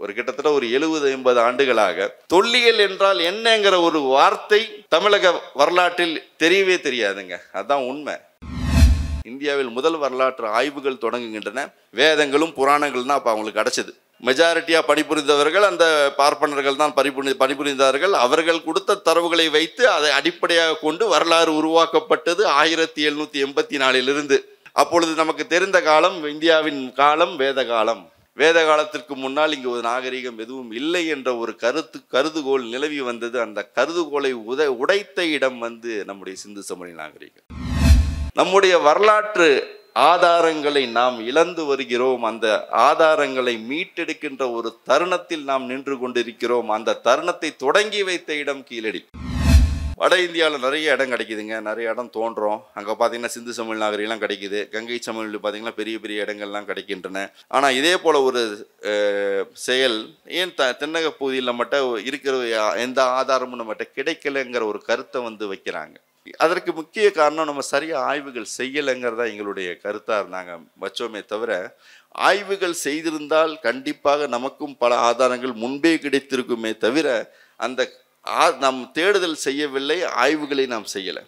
ஒரு கிட்டத்தட்ட ஒரு எழுபது எண்பது ஆண்டுகளாக தொல்லியல் என்றால் என்னங்கிற ஒரு வார்த்தை தமிழக வரலாற்றில் தெரியவே தெரியாதுங்க அதான் உண்மை இந்தியாவில் முதல் வரலாற்று ஆய்வுகள் தொடங்குகின்றன வேதங்களும் புராணங்கள் தான் அப்போ அவங்களுக்கு கிடைச்சது மெஜாரிட்டியாக பணிபுரிந்தவர்கள் அந்த பார்ப்பனர்கள் தான் பணிபுரி பணிபுரிந்தார்கள் அவர்கள் கொடுத்த தரவுகளை வைத்து அதை அடிப்படையாக கொண்டு வரலாறு உருவாக்கப்பட்டது ஆயிரத்தி எழுநூற்றி எண்பத்தி நாலிலிருந்து அப்பொழுது நமக்கு தெரிந்த காலம் இந்தியாவின் காலம் வேத காலம் வேத காலத்திற்கு முன்னால் இங்கு ஒரு நாகரிகம் எதுவும் இல்லை என்ற ஒரு கருத்து கருதுகோள் நிலவி வந்தது அந்த கருதுகோளை உத உடைத்த இடம் வந்து நம்முடைய சிந்து சமணி நாகரிகம் நம்முடைய வரலாற்று ஆதாரங்களை நாம் இழந்து வருகிறோம் அந்த ஆதாரங்களை மீட்டெடுக்கின்ற ஒரு தருணத்தில் நாம் நின்று கொண்டிருக்கிறோம் அந்த தருணத்தை தொடங்கி வைத்த இடம் கீழடி வட இந்தியாவில் நிறைய இடம் கிடைக்குதுங்க நிறைய இடம் தோன்றும் அங்கே பார்த்தீங்கன்னா சிந்து சமவெளி நாகரிகம்லாம் கிடைக்குது கங்கை சமவெளி பார்த்தீங்கன்னா பெரிய பெரிய இடங்கள்லாம் கிடைக்கின்றன ஆனால் இதே போல் ஒரு அஹ், செயல் ஏன் த தென்னக பகுதியில் மட்டும் இருக்கிற எந்த ஆதாரமும் நம்மகிட்ட கிடைக்கலங்கிற ஒரு கருத்தை வந்து வைக்கிறாங்க அதற்கு முக்கிய காரணம் நம்ம சரியாக ஆய்வுகள் செய்யலைங்கிறதா எங்களுடைய கருத்தாக நாங்கள் வச்சோமே தவிர ஆய்வுகள் செய்திருந்தால் கண்டிப்பாக நமக்கும் பல ஆதாரங்கள் முன்பே கிடைத்திருக்குமே தவிர அந்த ஆ- நாம் தேடுதல் செய்யவில்லை ஆய்வுகளை நாம் செய்யலை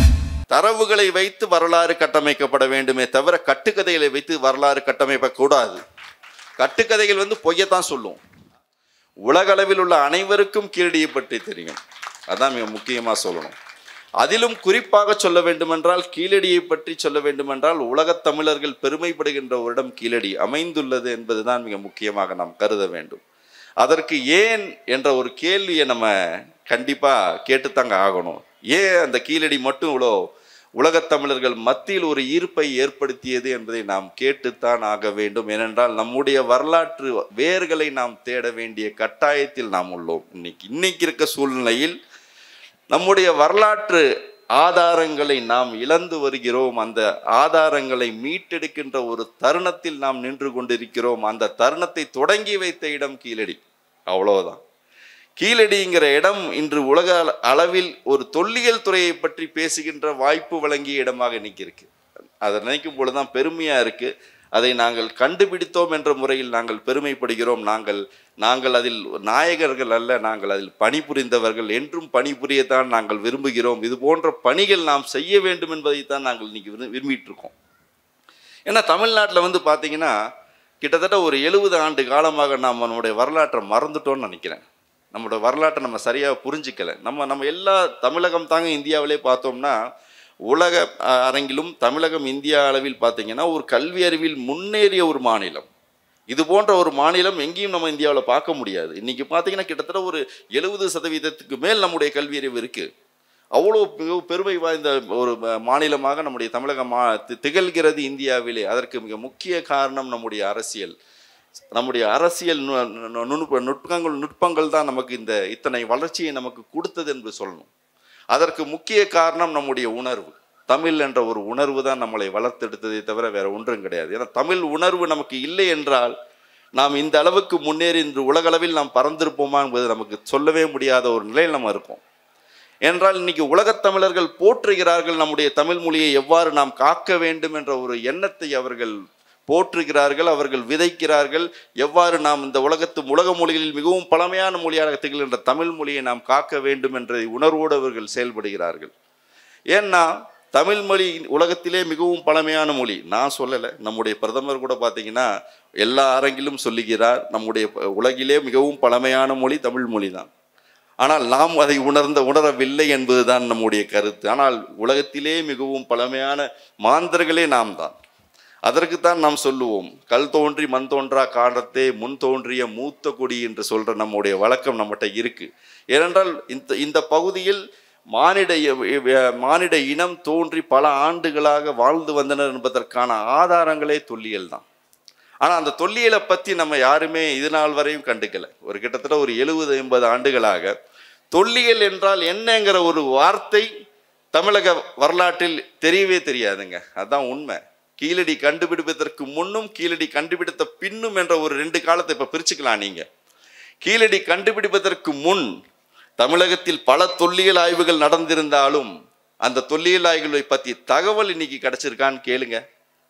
தரவுகளை வைத்து வரலாறு கட்டமைக்கப்பட வேண்டுமே தவிர கட்டுக்கதைகளை வைத்து வரலாறு கட்டமைக்க கூடாது கட்டுக்கதைகள் வந்து பொய்யத்தான் சொல்லும் உலகளவில் உள்ள அனைவருக்கும் கீழடியை பற்றி தெரியும் அதான் மிக முக்கியமாக சொல்லணும் அதிலும் குறிப்பாக சொல்ல வேண்டுமென்றால் கீழடியை பற்றி சொல்ல வேண்டுமென்றால் உலகத் தமிழர்கள் பெருமைப்படுகின்ற ஒரு இடம் கீழடி அமைந்துள்ளது என்பதுதான் மிக முக்கியமாக நாம் கருத வேண்டும் அதற்கு ஏன் என்ற ஒரு கேள்வியை நம்ம கண்டிப்பாக கேட்டுத்தாங்க ஆகணும் ஏன் அந்த கீழடி மட்டும் இவ்வளோ உலகத் தமிழர்கள் மத்தியில் ஒரு ஈர்ப்பை ஏற்படுத்தியது என்பதை நாம் கேட்டுத்தான் ஆக வேண்டும் ஏனென்றால் நம்முடைய வரலாற்று வேர்களை நாம் தேட வேண்டிய கட்டாயத்தில் நாம் உள்ளோம் இன்னைக்கு இன்னைக்கு இருக்க சூழ்நிலையில் நம்முடைய வரலாற்று ஆதாரங்களை நாம் இழந்து வருகிறோம் அந்த ஆதாரங்களை மீட்டெடுக்கின்ற ஒரு தருணத்தில் நாம் நின்று கொண்டிருக்கிறோம் அந்த தருணத்தை தொடங்கி வைத்த இடம் கீழடி அவ்வளவுதான் கீழடிங்கிற இடம் இன்று உலக அள- அளவில் ஒரு தொல்லியல் துறையை பற்றி பேசுகின்ற வாய்ப்பு வழங்கிய இடமாக இன்னைக்கு இருக்கு அதை நினைக்கும் பொழுதுதான் பெருமையா இருக்கு அதை நாங்கள் கண்டுபிடித்தோம் என்ற முறையில் நாங்கள் பெருமைப்படுகிறோம் நாங்கள் நாங்கள் அதில் நாயகர்கள் அல்ல நாங்கள் அதில் பணிபுரிந்தவர்கள் என்றும் பணிபுரியத்தான் நாங்கள் விரும்புகிறோம் இது போன்ற பணிகள் நாம் செய்ய வேண்டும் என்பதைத்தான் நாங்கள் இன்னைக்கு விரு- விரும்பிட்டு இருக்கோம் ஏன்னா தமிழ்நாட்டில் வந்து பார்த்தீங்கன்னா கிட்டத்தட்ட ஒரு எழுபது ஆண்டு காலமாக நாம் நம்முடைய வரலாற்றை மறந்துட்டோம்னு நினைக்கிறேன் நம்மளோட வரலாற்றை நம்ம சரியாக புரிஞ்சிக்கல நம்ம நம்ம எல்லா தமிழகம் தாங்க இந்தியாவிலே பார்த்தோம்னா உலக அஹ், அரங்கிலும் தமிழகம் இந்தியா அளவில் பார்த்தீங்கன்னா ஒரு கல்வி அறிவில் முன்னேறிய ஒரு மாநிலம் இது போன்ற ஒரு மாநிலம் எங்கேயும் நம்ம இந்தியாவில் பார்க்க முடியாது இன்னைக்கு பார்த்தீங்கன்னா கிட்டத்தட்ட ஒரு எழுபது சதவீதத்துக்கு மேல் நம்முடைய கல்வி அறிவு இருக்குது அவ்வளோ மிக பெருமை வாய்ந்த ஒரு ம- மாநிலமாக நம்முடைய தமிழகம் மா தி- திகழ்கிறது இந்தியாவிலே அதற்கு மிக முக்கிய காரணம் நம்முடைய அரசியல் நம்முடைய அரசியல் நு- நு- நுணுப்ப நுட்பங்கள் நுட்பங்கள் தான் நமக்கு இந்த இத்தனை வளர்ச்சியை நமக்கு கொடுத்தது என்று சொல்லணும் அதற்கு முக்கிய காரணம் நம்முடைய உணர்வு தமிழ் என்ற ஒரு உணர்வு தான் நம்மளை வளர்த்தெடுத்ததை தவிர வேற ஒன்றும் கிடையாது ஏன்னா தமிழ் உணர்வு நமக்கு இல்லை என்றால் நாம் இந்த அளவுக்கு முன்னேறி இன்று உலகளவில் நாம் பறந்திருப்போமா என்பது நமக்கு சொல்லவே முடியாத ஒரு நிலையில் நம்ம இருக்கோம் என்றால் இன்னைக்கு உலகத் தமிழர்கள் போற்றுகிறார்கள் நம்முடைய தமிழ் மொழியை எவ்வாறு நாம் காக்க வேண்டும் என்ற ஒரு எண்ணத்தை அவர்கள் போற்றுகிறார்கள் அவர்கள் விதைக்கிறார்கள் எவ்வாறு நாம் இந்த உலகத்து உலக மொழிகளில் மிகவும் பழமையான மொழியாக திகழ்கின்ற தமிழ் மொழியை நாம் காக்க வேண்டும் என்ற உணர்வோடு அவர்கள் செயல்படுகிறார்கள் ஏன்னா தமிழ் மொழி உலகத்திலே மிகவும் பழமையான மொழி நான் சொல்லலை நம்முடைய பிரதமர் கூட பார்த்தீங்கன்னா எல்லா அரங்கிலும் சொல்லுகிறார் நம்முடைய ப- உலகிலே மிகவும் பழமையான மொழி தமிழ் மொழி தான் ஆனால் நாம் அதை உணர்ந்த உணரவில்லை என்பதுதான் நம்முடைய கருத்து ஆனால் உலகத்திலே மிகவும் பழமையான மாந்தர்களே நாம் தான் அதற்குத்தான் நாம் சொல்லுவோம் கல் தோன்றி மண் தோன்றா காலத்தே முன் தோன்றிய மூத்த கொடி என்று சொல்ற நம்முடைய வழக்கம் நம்மகிட்ட இருக்கு ஏனென்றால் இந்த இந்த பகுதியில் மானிட இ- மானிட இனம் தோன்றி பல ஆண்டுகளாக வாழ்ந்து வந்தனர் என்பதற்கான ஆதாரங்களே தொல்லியல் தான் ஆனால் அந்த தொல்லியலை பற்றி நம்ம யாருமே இது நாள் வரையும் கண்டுக்கல ஒரு கிட்டத்தட்ட ஒரு எழுபது எண்பது ஆண்டுகளாக தொல்லியல் என்றால் என்னங்கிற ஒரு வார்த்தை தமிழக வரலாற்றில் தெரியவே தெரியாதுங்க அதுதான் உண்மை கீழடி கண்டுபிடிப்பதற்கு முன்னும் கீழடி கண்டுபிடித்த பின்னும் என்ற ஒரு ரெண்டு காலத்தை இப்போ பிரிச்சுக்கலாம் நீங்க கீழடி கண்டுபிடிப்பதற்கு முன் தமிழகத்தில் பல தொல்லியல் ஆய்வுகள் நடந்திருந்தாலும் அந்த தொல்லியல் ஆய்வுகளை பற்றி தகவல் இன்னைக்கு கிடைச்சிருக்கான்னு கேளுங்க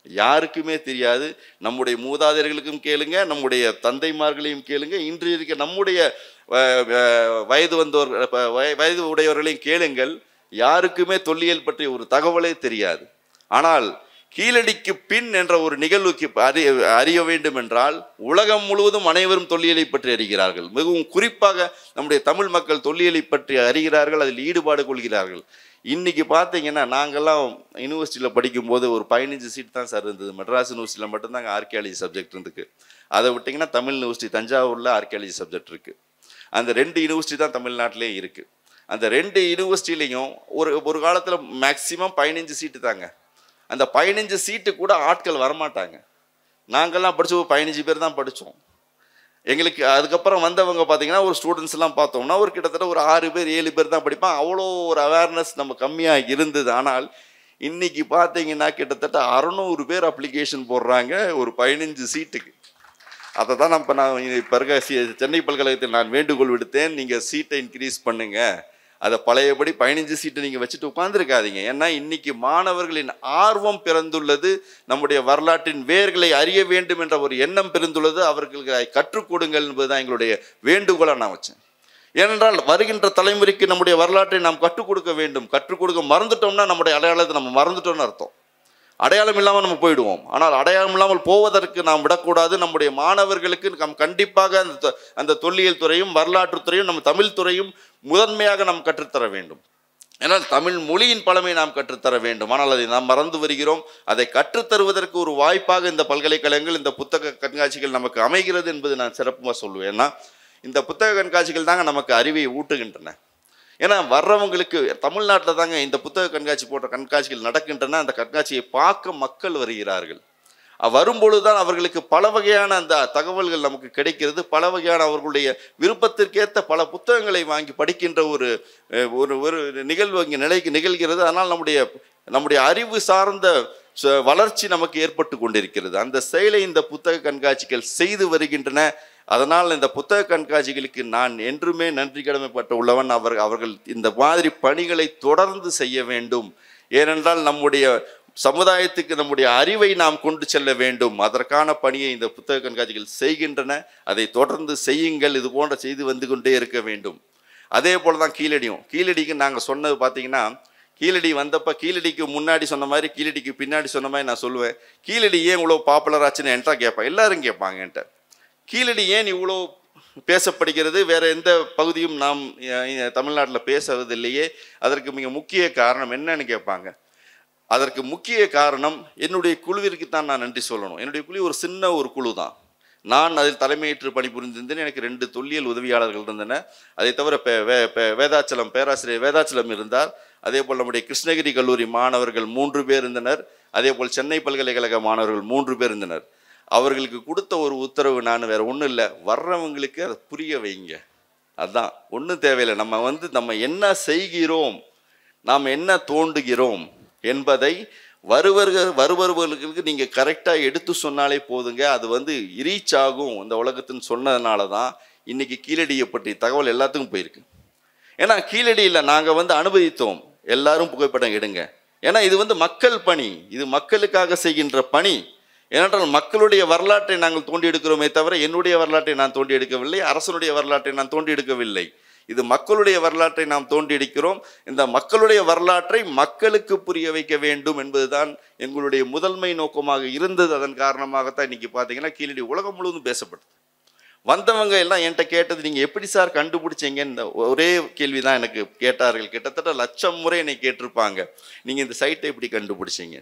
யாருக்குமே தெரியாது நம்முடைய மூதாதையர்களுக்கும் கேளுங்க நம்முடைய தந்தைமார்களையும் கேளுங்க இன்று இருக்க நம்முடைய அஹ், அஹ், வயது வந்தோர் ப- வய- வயது உடையவர்களையும் கேளுங்கள் யாருக்குமே தொல்லியல் பற்றிய ஒரு தகவலே தெரியாது ஆனால் கீழடிக்கு பின் என்ற ஒரு நிகழ்வுக்கு அறிய அறிய வேண்டும் என்றால் உலகம் முழுவதும் அனைவரும் தொல்லியலை பற்றி அறிகிறார்கள் மிகவும் குறிப்பாக நம்முடைய தமிழ் மக்கள் தொல்லியலை பற்றி அறிகிறார்கள் அதில் ஈடுபாடு கொள்கிறார்கள் இன்னைக்கு பார்த்தீங்கன்னா நாங்கெல்லாம் யூனிவர்சிட்டியில் படிக்கும்போது ஒரு பதினஞ்சு சீட் தான் சார் இருந்தது மெட்ராஸ் யூனிவர்சிட்டியில் மட்டும்தாங்க ஆர்கியாலஜி சப்ஜெக்ட் இருந்துக்கு அதை விட்டிங்கன்னா தமிழ் யூனிவர்சிட்டி தஞ்சாவூரில் ஆர்கியாலஜி சப்ஜெக்ட் இருக்குது அந்த ரெண்டு யூனிவர்சிட்டி தான் தமிழ்நாட்டிலே இருக்குது அந்த ரெண்டு யூனிவர்சிட்டிலையும் ஒரு ஒரு காலத்தில் மேக்ஸிமம் பதினஞ்சு சீட்டு தாங்க அந்த பதினஞ்சு சீட்டு கூட ஆட்கள் வரமாட்டாங்க நாங்கள்லாம் படிச்ச ஒரு பதினஞ்சு பேர் தான் படித்தோம் எங்களுக்கு அதுக்கப்புறம் வந்தவங்க பார்த்தீங்கன்னா ஒரு ஸ்டூடெண்ட்ஸ் எல்லாம் பார்த்தோம்னா ஒரு கிட்டத்தட்ட ஒரு ஆறு பேர் ஏழு பேர் தான் படிப்பான் அவ்வளோ ஒரு அவேர்னஸ் நம்ம கம்மியாக இருந்தது ஆனால் இன்னைக்கு பார்த்தீங்கன்னா கிட்டத்தட்ட அறநூறு பேர் அப்ளிகேஷன் போடுறாங்க ஒரு பதினஞ்சு சீட்டுக்கு அதை தான் நான் இப்போ நான் இப்போ இருக்க சி- சென்னை பல்கலைக்கழகத்தில் நான் வேண்டுகோள் விடுத்தேன் நீங்கள் சீட்டை இன்க்ரீஸ் பண்ணுங்க அதை பழையபடி பதினஞ்சு சீட்டை நீங்கள் வச்சுட்டு உட்காந்துருக்காதீங்க ஏன்னா இன்னைக்கு மாணவர்களின் ஆர்வம் பிறந்துள்ளது நம்முடைய வரலாற்றின் வேர்களை அறிய வேண்டும் என்ற ஒரு எண்ணம் பிறந்துள்ளது அவர்களுக்கு அதை கற்றுக் கொடுங்கள் என்பதுதான் எங்களுடைய வேண்டுகோளாக நான் வச்சேன் ஏனென்றால் வருகின்ற தலைமுறைக்கு நம்முடைய வரலாற்றை நாம் கற்றுக் கொடுக்க வேண்டும் கற்றுக் கொடுக்க மறந்துட்டோம்னா நம்முடைய அடையாளத்தை நம்ம மறந்துட்டோம்னு அர்த்தம் அடையாளம் இல்லாமல் நம்ம போயிடுவோம் ஆனால் அடையாளம் இல்லாமல் போவதற்கு நாம் விடக்கூடாது நம்முடைய மாணவர்களுக்கு நாம் கண்டிப்பாக அந்த தொ- அந்த தொல்லியல் துறையும் வரலாற்றுத் துறையும் நம்ம தமிழ் துறையும் முதன்மையாக நாம் கற்றுத்தர வேண்டும் ஏன்னால் தமிழ் மொழியின் பழமை நாம் கற்றுத்தர வேண்டும் ஆனால் அதை நாம் மறந்து வருகிறோம் அதை கற்றுத்தருவதற்கு ஒரு வாய்ப்பாக இந்த பல்கலைக்கழகங்கள் இந்த புத்தக கண்காட்சிகள் நமக்கு அமைகிறது என்பது நான் சிறப்பாக சொல்லுவேன் ஏன்னா இந்த புத்தக கண்காட்சிகள் தாங்க நமக்கு அறிவை ஊட்டுகின்றன ஏன்னா வர்றவங்களுக்கு தமிழ்நாட்டில் தாங்க இந்த புத்தக கண்காட்சி போன்ற கண்காட்சிகள் நடக்கின்றன அந்த கண்காட்சியை பார்க்க மக்கள் வருகிறார்கள் அ- வரும்பொழுது தான் அவர்களுக்கு பல வகையான அந்த தகவல்கள் நமக்கு கிடைக்கிறது பல வகையான அவர்களுடைய விருப்பத்திற்கேற்ற பல புத்தகங்களை வாங்கி படிக்கின்ற ஒரு அஹ், ஒரு ஒரு நிகழ்வு இங்கே நிலைக்கு நிகழ்கிறது அதனால் நம்முடைய நம்முடைய அறிவு சார்ந்த ச- வளர்ச்சி நமக்கு ஏற்பட்டு கொண்டிருக்கிறது அந்த செயலை இந்த புத்தக கண்காட்சிகள் செய்து வருகின்றன அதனால் இந்த புத்தக கண்காட்சிகளுக்கு நான் என்றுமே நன்றி கடமைப்பட்ட உள்ளவன் அவர் அவர்கள் இந்த மாதிரி பணிகளை தொடர்ந்து செய்ய வேண்டும் ஏனென்றால் நம்முடைய சமுதாயத்துக்கு நம்முடைய அறிவை நாம் கொண்டு செல்ல வேண்டும் அதற்கான பணியை இந்த புத்தக கண்காட்சிகள் செய்கின்றன அதை தொடர்ந்து செய்யுங்கள் இது போன்ற செய்து வந்து கொண்டே இருக்க வேண்டும் அதே போல தான் கீழடியும் கீழடிக்கு நாங்கள் சொன்னது பார்த்தீங்கன்னா கீழடி வந்தப்ப கீழடிக்கு முன்னாடி சொன்ன மாதிரி கீழடிக்கு பின்னாடி சொன்ன மாதிரி நான் சொல்லுவேன் கீழடி ஏன் இவ்வளோ பாப்புலர் ஆச்சுன்னு என்கிட்ட கேட்பேன் எல்லாரும் கேட்பாங்க என்கிட்ட கீழடி ஏன் இவ்வளோ பேசப்படுகிறது வேற எந்த பகுதியும் நாம் அஹ், தமிழ்நாட்டில் பேசுவதில்லையே அதற்கு மிக முக்கிய காரணம் என்னன்னு கேட்பாங்க அதற்கு முக்கிய காரணம் என்னுடைய குழுவிற்கு தான் நான் நன்றி சொல்லணும் என்னுடைய குழு ஒரு சின்ன ஒரு குழு தான் நான் அதில் தலைமையேற்று பணிபுரிந்திருந்தேன் எனக்கு ரெண்டு தொல்லியல் உதவியாளர்கள் இருந்தன அதை தவிர பே- வே- பே- வேதாச்சலம் பேராசிரியர் வேதாச்சலம் இருந்தார் அதே போல் நம்முடைய கிருஷ்ணகிரி கல்லூரி மாணவர்கள் மூன்று பேர் இருந்தனர் அதே போல் சென்னை பல்கலைக்கழக மாணவர்கள் மூன்று பேர் இருந்தனர் அவர்களுக்கு கொடுத்த ஒரு உத்தரவு நான் வேற ஒன்றும் இல்லை வர்றவங்களுக்கு அதை புரிய வைங்க அதான் ஒன்றும் தேவையில்லை நம்ம வந்து நம்ம என்ன செய்கிறோம் நாம் என்ன தோண்டுகிறோம் என்பதை வருவர்கள் வருபவர்களுக்கு நீங்கள் கரெக்டாக எடுத்து சொன்னாலே போதுங்க அது வந்து ரீச் ஆகும் இந்த உலகத்துன்னு சொன்னதுனால தான் இன்னைக்கு கீழடியை பற்றி தகவல் எல்லாத்துக்கும் போயிருக்கு ஏன்னா கீழடியில் நாங்கள் வந்து அனுமதித்தோம் எல்லாரும் புகைப்படம் எடுங்க ஏன்னா இது வந்து மக்கள் பணி இது மக்களுக்காக செய்கின்ற பணி ஏனென்றால் மக்களுடைய வரலாற்றை நாங்கள் தோண்டி எடுக்கிறோமே தவிர என்னுடைய வரலாற்றை நான் தோண்டி எடுக்கவில்லை அரசனுடைய வரலாற்றை நான் தோண்டி எடுக்கவில்லை இது மக்களுடைய வரலாற்றை நாம் தோண்டி எடுக்கிறோம் இந்த மக்களுடைய வரலாற்றை மக்களுக்கு புரிய வைக்க வேண்டும் என்பதுதான் எங்களுடைய முதன்மை நோக்கமாக இருந்தது அதன் காரணமாகத்தான் இன்னைக்கு பார்த்தீங்கன்னா கீழடி உலகம் முழுவதும் பேசப்படுது வந்தவங்க எல்லாம் என்கிட்ட கேட்டது நீங்கள் எப்படி சார் கண்டுபிடிச்சீங்கன்னு ஒரே கேள்வி தான் எனக்கு கேட்டார்கள் கிட்டத்தட்ட லட்சம் முறை என்னை கேட்டிருப்பாங்க நீங்கள் இந்த சைட்டை எப்படி கண்டுபிடிச்சீங்க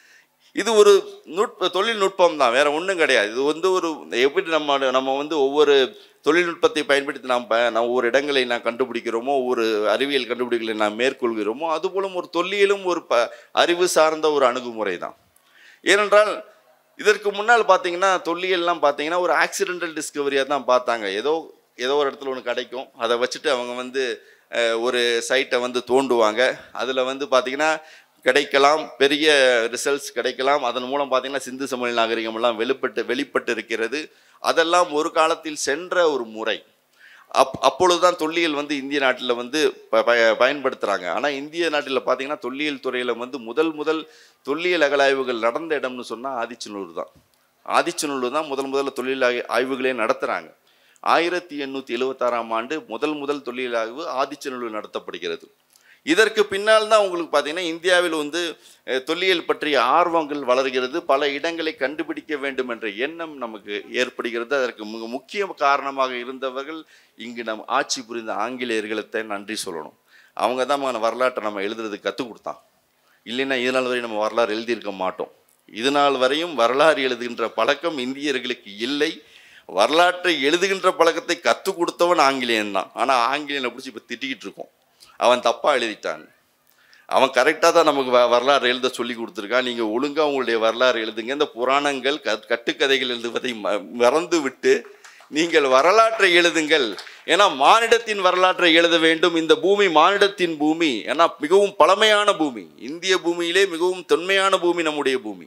இது ஒரு நுட்ப தொழில்நுட்பம் தான் வேற ஒன்றும் கிடையாது இது வந்து ஒரு எப்படி நம்ம நம்ம வந்து ஒவ்வொரு தொழில்நுட்பத்தை பயன்படுத்தி நாம் ப நாம் ஒவ்வொரு இடங்களை நாம் கண்டுபிடிக்கிறோமோ ஒவ்வொரு அறிவியல் கண்டுபிடிகளை நாம் மேற்கொள்கிறோமோ அதுபோலும் ஒரு தொல்லியலும் ஒரு ப அறிவு சார்ந்த ஒரு அணுகுமுறை தான் ஏனென்றால் இதற்கு முன்னால் பார்த்தீங்கன்னா தொல்லியல்லாம் பார்த்தீங்கன்னா ஒரு ஆக்சிடென்டல் டிஸ்கவரியாக தான் பார்த்தாங்க ஏதோ ஏதோ ஒரு இடத்துல ஒன்று கிடைக்கும் அதை வச்சுட்டு அவங்க வந்து அஹ், ஒரு சைட்டை வந்து தோண்டுவாங்க அதில் வந்து பார்த்தீங்கன்னா கிடைக்கலாம் பெரிய ரிசல்ட்ஸ் கிடைக்கலாம் அதன் மூலம் பார்த்தீங்கன்னா சிந்து சமவெளி நாகரிகம் எல்லாம் வெளிப்பட்டு வெளிப்பட்டு இருக்கிறது அதெல்லாம் ஒரு காலத்தில் சென்ற ஒரு முறை அப் அப்பொழுதுதான் தொல்லியல் வந்து இந்திய நாட்டில் வந்து ப- ப- பயன்படுத்துகிறாங்க ஆனால் இந்திய நாட்டில் பார்த்தீங்கன்னா தொல்லியல் துறையில் வந்து முதல் முதல் தொல்லியல் அகலாய்வுகள் நடந்த இடம்னு சொன்னால் ஆதிச்சநல்லூர் தான் ஆதிச்சநல்லூர் தான் முதல் முதல்ல தொல்லியல் ஆய்- ஆய்வுகளே நடத்துகிறாங்க ஆயிரத்தி எண்ணூற்றி எழுவத்தாறாம் ஆண்டு முதல் முதல் தொல்லியல் ஆய்வு ஆதிச்சநல்லூர் நடத்தப்படுகிறது இதற்கு பின்னால் தான் உங்களுக்கு பார்த்தீங்கன்னா இந்தியாவில் வந்து அஹ், தொல்லியல் பற்றிய ஆர்வங்கள் வளர்கிறது பல இடங்களை கண்டுபிடிக்க வேண்டும் என்ற எண்ணம் நமக்கு ஏற்படுகிறது அதற்கு மிக முக்கிய காரணமாக இருந்தவர்கள் இங்கு நம் ஆட்சி புரிந்த ஆங்கிலேயர்களுக்கு நன்றி சொல்லணும் அவங்க தான் நம்ம வரலாற்றை நம்ம எழுதுறதுக்கு கற்றுக் கொடுத்தான் இல்லைன்னா இது நாள் வரை நம்ம வரலாறு எழுதியிருக்க மாட்டோம் இது நாள் வரையும் வரலாறு எழுதுகின்ற பழக்கம் இந்தியர்களுக்கு இல்லை வரலாற்றை எழுதுகின்ற பழக்கத்தை கற்றுக் கொடுத்தவன் ஆங்கிலேயன் தான் ஆனால் ஆங்கிலேயனை பிடிச்சி இப்போ திட்டிக்கிட்டு இருக்கோம் அவன் தப்பாக எழுதிட்டான் அவன் கரெக்டாக தான் நமக்கு வ- வரலாறு எழுத சொல்லி கொடுத்துருக்கான் நீங்கள் ஒழுங்காக உங்களுடைய வரலாறு எழுதுங்க இந்த புராணங்கள் க கட்டுக்கதைகள் எழுதுவதை ம மறந்து விட்டு நீங்கள் வரலாற்றை எழுதுங்கள் ஏன்னா மானிடத்தின் வரலாற்றை எழுத வேண்டும் இந்த பூமி மானிடத்தின் பூமி ஏன்னா மிகவும் பழமையான பூமி இந்திய பூமியிலே மிகவும் தொன்மையான பூமி நம்முடைய பூமி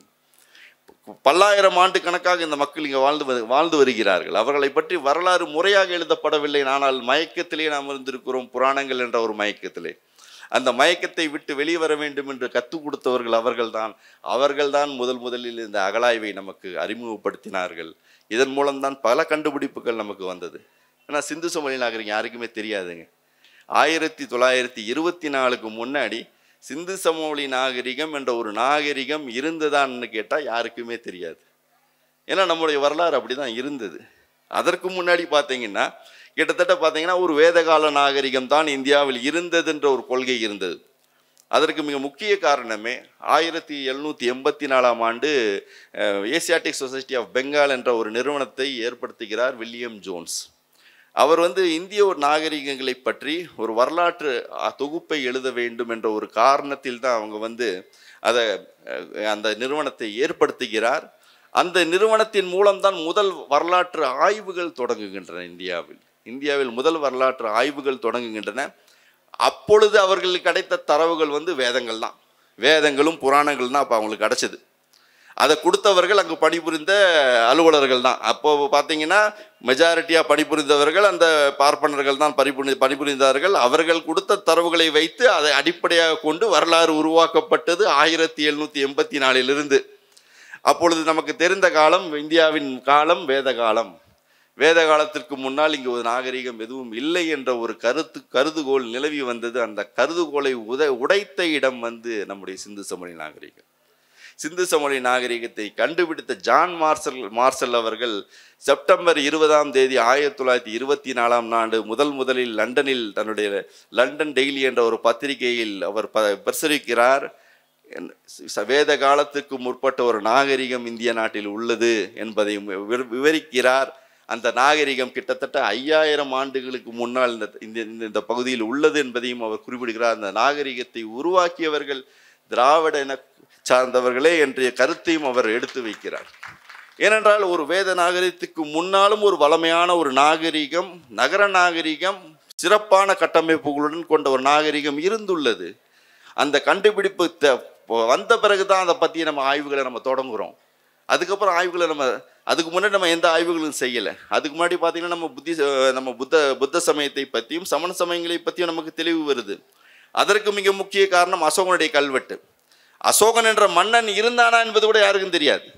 பல்லாயிரம் ஆண்டு கணக்காக இந்த மக்கள் இங்கே வாழ்ந்து வரு- வாழ்ந்து வருகிறார்கள் அவர்களை பற்றி வரலாறு முறையாக எழுதப்படவில்லை ஆனால் மயக்கத்திலே நாம் இருந்திருக்கிறோம் புராணங்கள் என்ற ஒரு மயக்கத்திலே அந்த மயக்கத்தை விட்டு வெளியே வர வேண்டும் என்று கற்றுக் கொடுத்தவர்கள் அவர்கள்தான் அவர்கள்தான் முதல் முதலில் இந்த அகழாய்வை நமக்கு அறிமுகப்படுத்தினார்கள் இதன் மூலம்தான் பல கண்டுபிடிப்புகள் நமக்கு வந்தது ஏன்னா சிந்து சமவெளி நாகரிகம் யாருக்குமே தெரியாதுங்க ஆயிரத்தி தொள்ளாயிரத்தி இருபத்தி நாலுக்கு முன்னாடி சிந்து சமவெளி நாகரிகம் என்ற ஒரு நாகரிகம் இருந்ததான்னு கேட்டால் யாருக்குமே தெரியாது ஏன்னா நம்முடைய வரலாறு அப்படி தான் இருந்தது அதற்கு முன்னாடி பார்த்தீங்கன்னா கிட்டத்தட்ட பார்த்தீங்கன்னா ஒரு வேதகால நாகரிகம் தான் இந்தியாவில் இருந்ததுன்ற ஒரு கொள்கை இருந்தது அதற்கு மிக முக்கிய காரணமே ஆயிரத்தி எழுநூற்றி எண்பத்தி நாலாம் ஆண்டு ஏசியாட்டிக் சொசைட்டி ஆஃப் பெங்கால் என்ற ஒரு நிறுவனத்தை ஏற்படுத்துகிறார் வில்லியம் ஜோன்ஸ் அவர் வந்து இந்திய ஒரு நாகரிகங்களை பற்றி ஒரு வரலாற்று அ, தொகுப்பை எழுத வேண்டும் என்ற ஒரு காரணத்தில் தான் அவங்க வந்து அதை அஹ், அந்த நிறுவனத்தை ஏற்படுத்துகிறார் அந்த நிறுவனத்தின் மூலம்தான் முதல் வரலாற்று ஆய்வுகள் தொடங்குகின்றன இந்தியாவில் இந்தியாவில் முதல் வரலாற்று ஆய்வுகள் தொடங்குகின்றன அப்பொழுது அவர்களுக்கு கிடைத்த தரவுகள் வந்து வேதங்கள் தான் வேதங்களும் புராணங்கள் தான் அப்போ அவங்களுக்கு கிடைச்சது அதை கொடுத்தவர்கள் அங்கு பணிபுரிந்த அலுவலர்கள் தான் அப்போ பார்த்தீங்கன்னா மெஜாரிட்டியாக பணிபுரிந்தவர்கள் அந்த பார்ப்பனர்கள் தான் பணிபுரி பணிபுரிந்தார்கள் அவர்கள் கொடுத்த தரவுகளை வைத்து அதை அடிப்படையாக கொண்டு வரலாறு உருவாக்கப்பட்டது ஆயிரத்தி எழுநூற்றி எண்பத்தி நாலிலிருந்து அப்பொழுது நமக்கு தெரிந்த காலம் இந்தியாவின் காலம் வேத காலம் வேத காலத்திற்கு முன்னால் இங்கு ஒரு நாகரிகம் எதுவும் இல்லை என்ற ஒரு கருத்து கருதுகோள் நிலவி வந்தது அந்த கருதுகோளை உத உடைத்த இடம் வந்து நம்முடைய சிந்து சமவெளி நாகரிகம் சிந்து சமவெளி நாகரிகத்தை கண்டுபிடித்த ஜான் மார்சல் மார்சல் அவர்கள் செப்டம்பர் இருபதாம் தேதி ஆயிரத்தி தொள்ளாயிரத்தி இருபத்தி நாலாம் ஆண்டு முதல் முதலில் லண்டனில் தன்னுடைய லண்டன் டெய்லி என்ற ஒரு பத்திரிகையில் அவர் ப பிரசுரிக்கிறார் என் ச- வேத காலத்துக்கு முற்பட்ட ஒரு நாகரிகம் இந்திய நாட்டில் உள்ளது என்பதை விவ- விவரிக்கிறார் அந்த நாகரிகம் கிட்டத்தட்ட ஐயாயிரம் ஆண்டுகளுக்கு முன்னால் இந்த இந்த இந்த- இந்த பகுதியில் உள்ளது என்பதையும் அவர் குறிப்பிடுகிறார் அந்த நாகரிகத்தை உருவாக்கியவர்கள் திராவிட இன சார்ந்தவர்களே என்ற கருத்தையும் அவர் எடுத்து வைக்கிறார் ஏனென்றால் ஒரு வேத நாகரிகத்துக்கு முன்னாலும் ஒரு வளமையான ஒரு நாகரிகம் நகர நாகரிகம் சிறப்பான கட்டமைப்புகளுடன் கொண்ட ஒரு நாகரிகம் இருந்துள்ளது அந்த கண்டுபிடிப்பு த- வந்த பிறகு தான் அதை பற்றி நம்ம ஆய்வுகளை நம்ம தொடங்குறோம் அதுக்கப்புறம் ஆய்வுகளை நம்ம அதுக்கு முன்னாடி நம்ம எந்த ஆய்வுகளும் செய்யலை அதுக்கு முன்னாடி பார்த்தீங்கன்னா நம்ம புத்தி நம்ம புத்த புத்த சமயத்தை பற்றியும் சமண சமயங்களை பற்றியும் நமக்கு தெளிவு வருது அதற்கு மிக முக்கிய காரணம் அசோகனுடைய கல்வெட்டு அசோகன் என்ற மன்னன் இருந்தானா என்பது கூட யாருக்கும் தெரியாது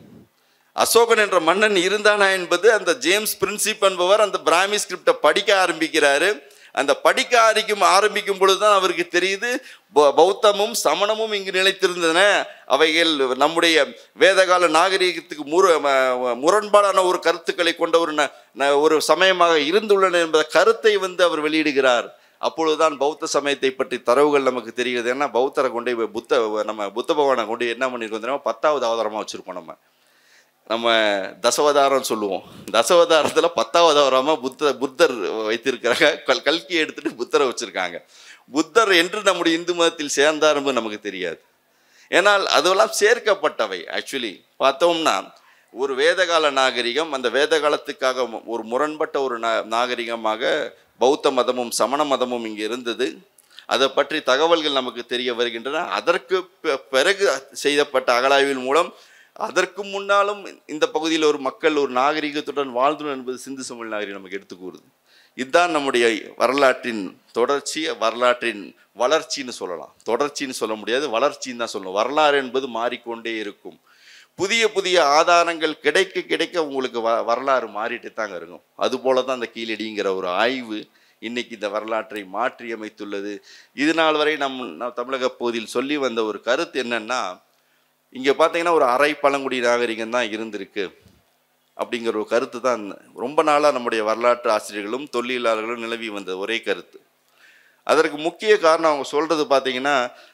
அசோகன் என்ற மன்னன் இருந்தானா என்பது அந்த ஜேம்ஸ் பிரின்சிப் என்பவர் அந்த பிராமி ஸ்கிரிப்டை படிக்க ஆரம்பிக்கிறாரு அந்த படிக்க ஆரம்பிக்கும் ஆரம்பிக்கும் பொழுது தான் அவருக்கு தெரியுது பௌ- பௌத்தமும் சமணமும் இங்கு நிலைத்திருந்தன அவைகள் நம்முடைய வேதகால நாகரிகத்துக்கு முர ம- முரண்பாடான ஒரு கருத்துக்களை கொண்ட ஒரு ந- ந- ஒரு சமயமாக இருந்துள்ளன என்பத கருத்தை வந்து அவர் வெளியிடுகிறார் அப்பொழுதுதான் பௌத்த சமயத்தை பற்றி தரவுகள் நமக்கு தெரிகிறது ஏன்னா பௌத்தரை கொண்டு போய் புத்த நம்ம புத்த பகவானை கொண்டு என்ன பண்ணியிருக்கோம் தெரியுமா பத்தாவது அவதாரமாக வச்சுருக்கோம் நம்ம நம்ம தசவதாரம் சொல்லுவோம் தசவதாரத்தில் பத்தாவது அவதாரமாக புத்த புத்தர் வைத்திருக்கிறாங்க கல் கல்கி எடுத்துட்டு புத்தரை வச்சுருக்காங்க புத்தர் என்று நம்முடைய இந்து மதத்தில் சேர்ந்தார் என்பது நமக்கு தெரியாது ஏனால் அதெல்லாம் சேர்க்கப்பட்டவை ஆக்சுவலி பார்த்தோம்னா ஒரு வேதகால நாகரிகம் அந்த வேத காலத்துக்காக மு- ஒரு முரண்பட்ட ஒரு நா நாகரிகமாக பௌத்த மதமும் சமண மதமும் இங்கே இருந்தது அதை பற்றி தகவல்கள் நமக்கு தெரிய வருகின்றன அதற்கு பி- பிறகு செய்யப்பட்ட அகழாய்வின் மூலம் அதற்கு முன்னாலும் இந்த பகுதியில் ஒரு மக்கள் ஒரு நாகரிகத்துடன் வாழ்ந்துள்ளனர் என்பது சிந்து சமவெளி நாகரிகம் நமக்கு எடுத்து கூறுது இதுதான் நம்முடைய வரலாற்றின் தொடர்ச்சி வரலாற்றின் வளர்ச்சின்னு சொல்லலாம் தொடர்ச்சின்னு சொல்ல முடியாது வளர்ச்சின்னு தான் சொல்லணும் வரலாறு என்பது மாறிக்கொண்டே இருக்கும் புதிய புதிய ஆதாரங்கள் கிடைக்க கிடைக்க உங்களுக்கு வ வரலாறு மாறிட்டு தாங்க இருக்கும் அதுபோல தான் அந்த கீழடிங்கிற ஒரு ஆய்வு இன்னைக்கு இந்த வரலாற்றை மாற்றி அமைத்துள்ளது இது நாள் வரை நம் நம் தமிழக பகுதியில் சொல்லி வந்த ஒரு கருத்து என்னன்னா இங்கே பார்த்தீங்கன்னா ஒரு அரை பழங்குடி நாகரிகம் தான் இருந்திருக்கு அப்படிங்கிற ஒரு கருத்து தான் ரொம்ப நாளாக நம்முடைய வரலாற்று ஆசிரியர்களும் தொழிலாளர்களும் நிலவி வந்த ஒரே கருத்து அதற்கு முக்கிய காரணம் அவங்க சொல்கிறது பார்த்தீங்கன்னா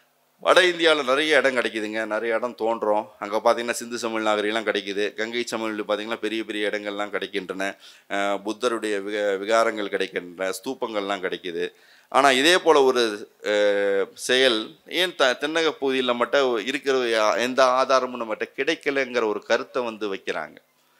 வட இந்தியாவில் நிறைய இடம் கிடைக்குதுங்க நிறைய இடம் தோன்றும் அங்கே பார்த்தீங்கன்னா சிந்து சமவெளி நாகரிகம்லாம் கிடைக்குது கங்கை சமவெளியில் பார்த்தீங்கன்னா பெரிய பெரிய இடங்கள்லாம் கிடைக்கின்றன அஹ் புத்தருடைய விக விகாரங்கள் கிடைக்கின்றன ஸ்தூபங்கள்லாம் கிடைக்குது ஆனால் இதே போல் ஒரு அஹ், செயல் ஏன் த தென்னக பகுதியில் மட்டும் இருக்கிற எந்த ஆதாரமும் நம்மகிட்ட கிடைக்கலங்கிற ஒரு கருத்தை வந்து வைக்கிறாங்க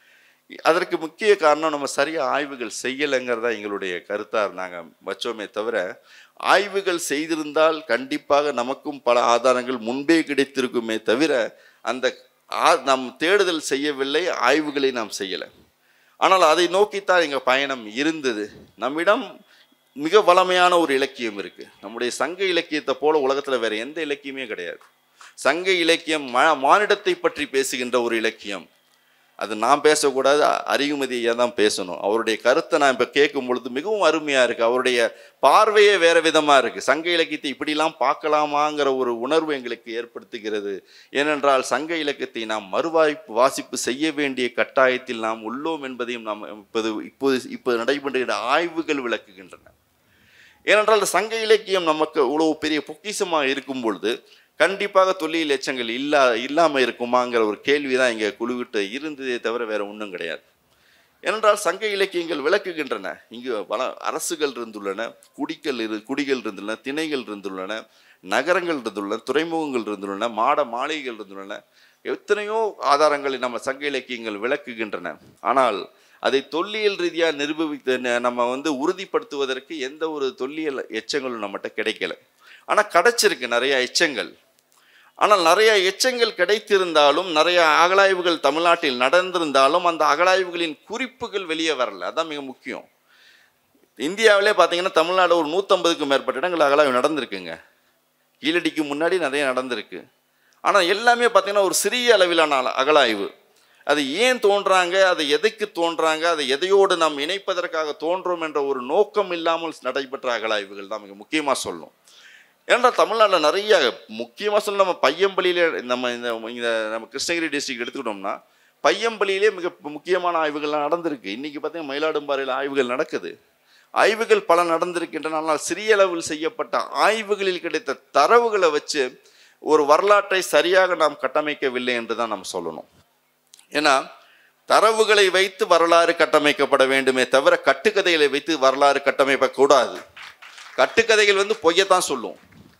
அதற்கு முக்கிய காரணம் நம்ம சரியாக ஆய்வுகள் செய்யலைங்கிறதா எங்களுடைய கருத்தாக இருந்தாங்க வச்சோமே தவிர ஆய்வுகள் செய்திருந்தால் கண்டிப்பாக நமக்கும் பல ஆதாரங்கள் முன்பே கிடைத்திருக்குமே தவிர அந்த ஆ- நாம் தேடுதல் செய்யவில்லை ஆய்வுகளை நாம் செய்யலை ஆனால் அதை நோக்கித்தான் எங்கள் பயணம் இருந்தது நம்மிடம் மிக வளமையான ஒரு இலக்கியம் இருக்குது நம்முடைய சங்க இலக்கியத்தை போல உலகத்தில் வேற எந்த இலக்கியமே கிடையாது சங்க இலக்கியம் மா மானிடத்தை பற்றி பேசுகின்ற ஒரு இலக்கியம் அது நான் பேசக்கூடாது அறிவுமதியை தான் பேசணும் அவருடைய கருத்தை நான் இப்போ கேட்கும் பொழுது மிகவும் அருமையாக இருக்குது அவருடைய பார்வையே வேறு விதமாக இருக்குது சங்க இலக்கியத்தை இப்படிலாம் பார்க்கலாமாங்கிற ஒரு உணர்வு எங்களுக்கு ஏற்படுத்துகிறது ஏனென்றால் சங்க இலக்கியத்தை நாம் மறுவாய்ப்பு வாசிப்பு செய்ய வேண்டிய கட்டாயத்தில் நாம் உள்ளோம் என்பதையும் நாம் இப்போது இப்போது இப்போது நடைபெறுகிற ஆய்வுகள் விளக்குகின்றன ஏனென்றால் இந்த சங்க இலக்கியம் நமக்கு இவ்வளவு பெரிய பொக்கிஷமாக இருக்கும் பொழுது கண்டிப்பாக தொல்லியல் எச்சங்கள் இல்லா இல்லாமல் இருக்குமாங்கிற ஒரு கேள்வி தான் இங்கே குழுவிட்டு இருந்ததே தவிர வேற ஒன்றும் கிடையாது ஏனென்றால் சங்க இலக்கியங்கள் விளக்குகின்றன இங்கு பல அரசுகள் இருந்துள்ளன குடிகள் இரு குடிகள் இருந்துள்ளன திணைகள் இருந்துள்ளன நகரங்கள் இருந்துள்ளன துறைமுகங்கள் இருந்துள்ளன மாட மாளிகைகள் இருந்துள்ளன எத்தனையோ ஆதாரங்களை நம்ம சங்க இலக்கியங்கள் விளக்குகின்றன ஆனால் அதை தொல்லியல் ரீதியாக நிரூபித்து ந- நம்ம வந்து உறுதிப்படுத்துவதற்கு எந்த ஒரு தொல்லியல் எச்சங்களும் நம்மகிட்ட கிடைக்கல ஆனால் கிடைச்சிருக்கு நிறைய எச்சங்கள் ஆனால் நிறைய எச்சங்கள் கிடைத்திருந்தாலும் நிறைய அகழாய்வுகள் தமிழ்நாட்டில் நடந்திருந்தாலும் அந்த அகழாய்வுகளின் குறிப்புகள் வெளியே வரல அதான் மிக முக்கியம் இந்தியாவிலே பார்த்தீங்கன்னா தமிழ்நாடு ஒரு நூற்றம்பதுக்கும் மேற்பட்ட இடங்கள் அகழாய்வு நடந்திருக்குங்க கீழடிக்கு முன்னாடி நிறைய நடந்திருக்கு ஆனால் எல்லாமே பார்த்தீங்கன்னா ஒரு சிறிய அளவிலான அல- அகழாய்வு அது ஏன் தோன்றாங்க அதை எதுக்கு தோன்றாங்க அதை எதையோடு நாம் இணைப்பதற்காக தோன்றும் என்ற ஒரு நோக்கம் இல்லாமல் நடைபெற்ற அகழாய்வுகள் தான் மிக முக்கியமாக சொல்லும் ஏன்னா தமிழ்நாட்டில் நிறைய முக்கியமாக சொல்ல நம்ம பையம்பள்ளியிலே நம்ம இந்த இந்த நம்ம கிருஷ்ணகிரி டிஸ்ட்ரிக்ட் எடுத்துக்கிட்டோம்னா பையம்பள்ளியிலே மிக முக்கியமான ஆய்வுகள்லாம் நடந்திருக்கு இன்றைக்கி பார்த்தீங்கன்னா மயிலாடும்பாறையில் ஆய்வுகள் நடக்குது ஆய்வுகள் பல நடந்திருக்கின்றன ஆனால் சிறிய அளவில் செய்யப்பட்ட ஆய்வுகளில் கிடைத்த தரவுகளை வச்சு ஒரு வரலாற்றை சரியாக நாம் கட்டமைக்கவில்லை என்று தான் நாம் சொல்லணும் ஏன்னா தரவுகளை வைத்து வரலாறு கட்டமைக்கப்பட வேண்டுமே தவிர கட்டுக்கதைகளை வைத்து வரலாறு கட்டமைக்க கூடாது கட்டுக்கதைகள் வந்து பொய்யத்தான் சொல்லும்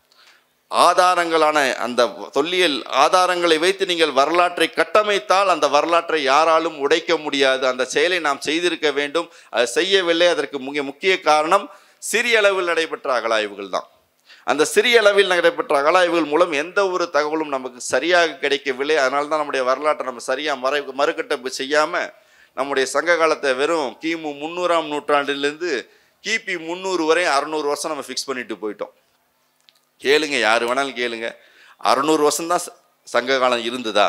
ஆதாரங்களான அந்த தொல்லியல் ஆதாரங்களை வைத்து நீங்கள் வரலாற்றை கட்டமைத்தால் அந்த வரலாற்றை யாராலும் உடைக்க முடியாது அந்த செயலை நாம் செய்திருக்க வேண்டும் அதை செய்யவில்லை அதற்கு முக்கிய முக்கிய காரணம் சிறிய அளவில் நடைபெற்ற அகழாய்வுகள் தான் அந்த சிறிய அளவில் நடைபெற்ற அகழாய்வுகள் மூலம் எந்த ஒரு தகவலும் நமக்கு சரியாக கிடைக்கவில்லை அதனால தான் நம்முடைய வரலாற்றை நம்ம சரியாக மறை மறுகட்டப்பு செய்யாமல் நம்முடைய சங்க காலத்தை வெறும் கிமு முந்நூறாம் நூற்றாண்டிலிருந்து கிபி முந்நூறு வரை அறநூறு வருஷம் நம்ம ஃபிக்ஸ் பண்ணிட்டு போயிட்டோம் கேளுங்க யார் வேணாலும் கேளுங்க அறநூறு வருஷம்தான் ச- சங்க காலம் இருந்ததா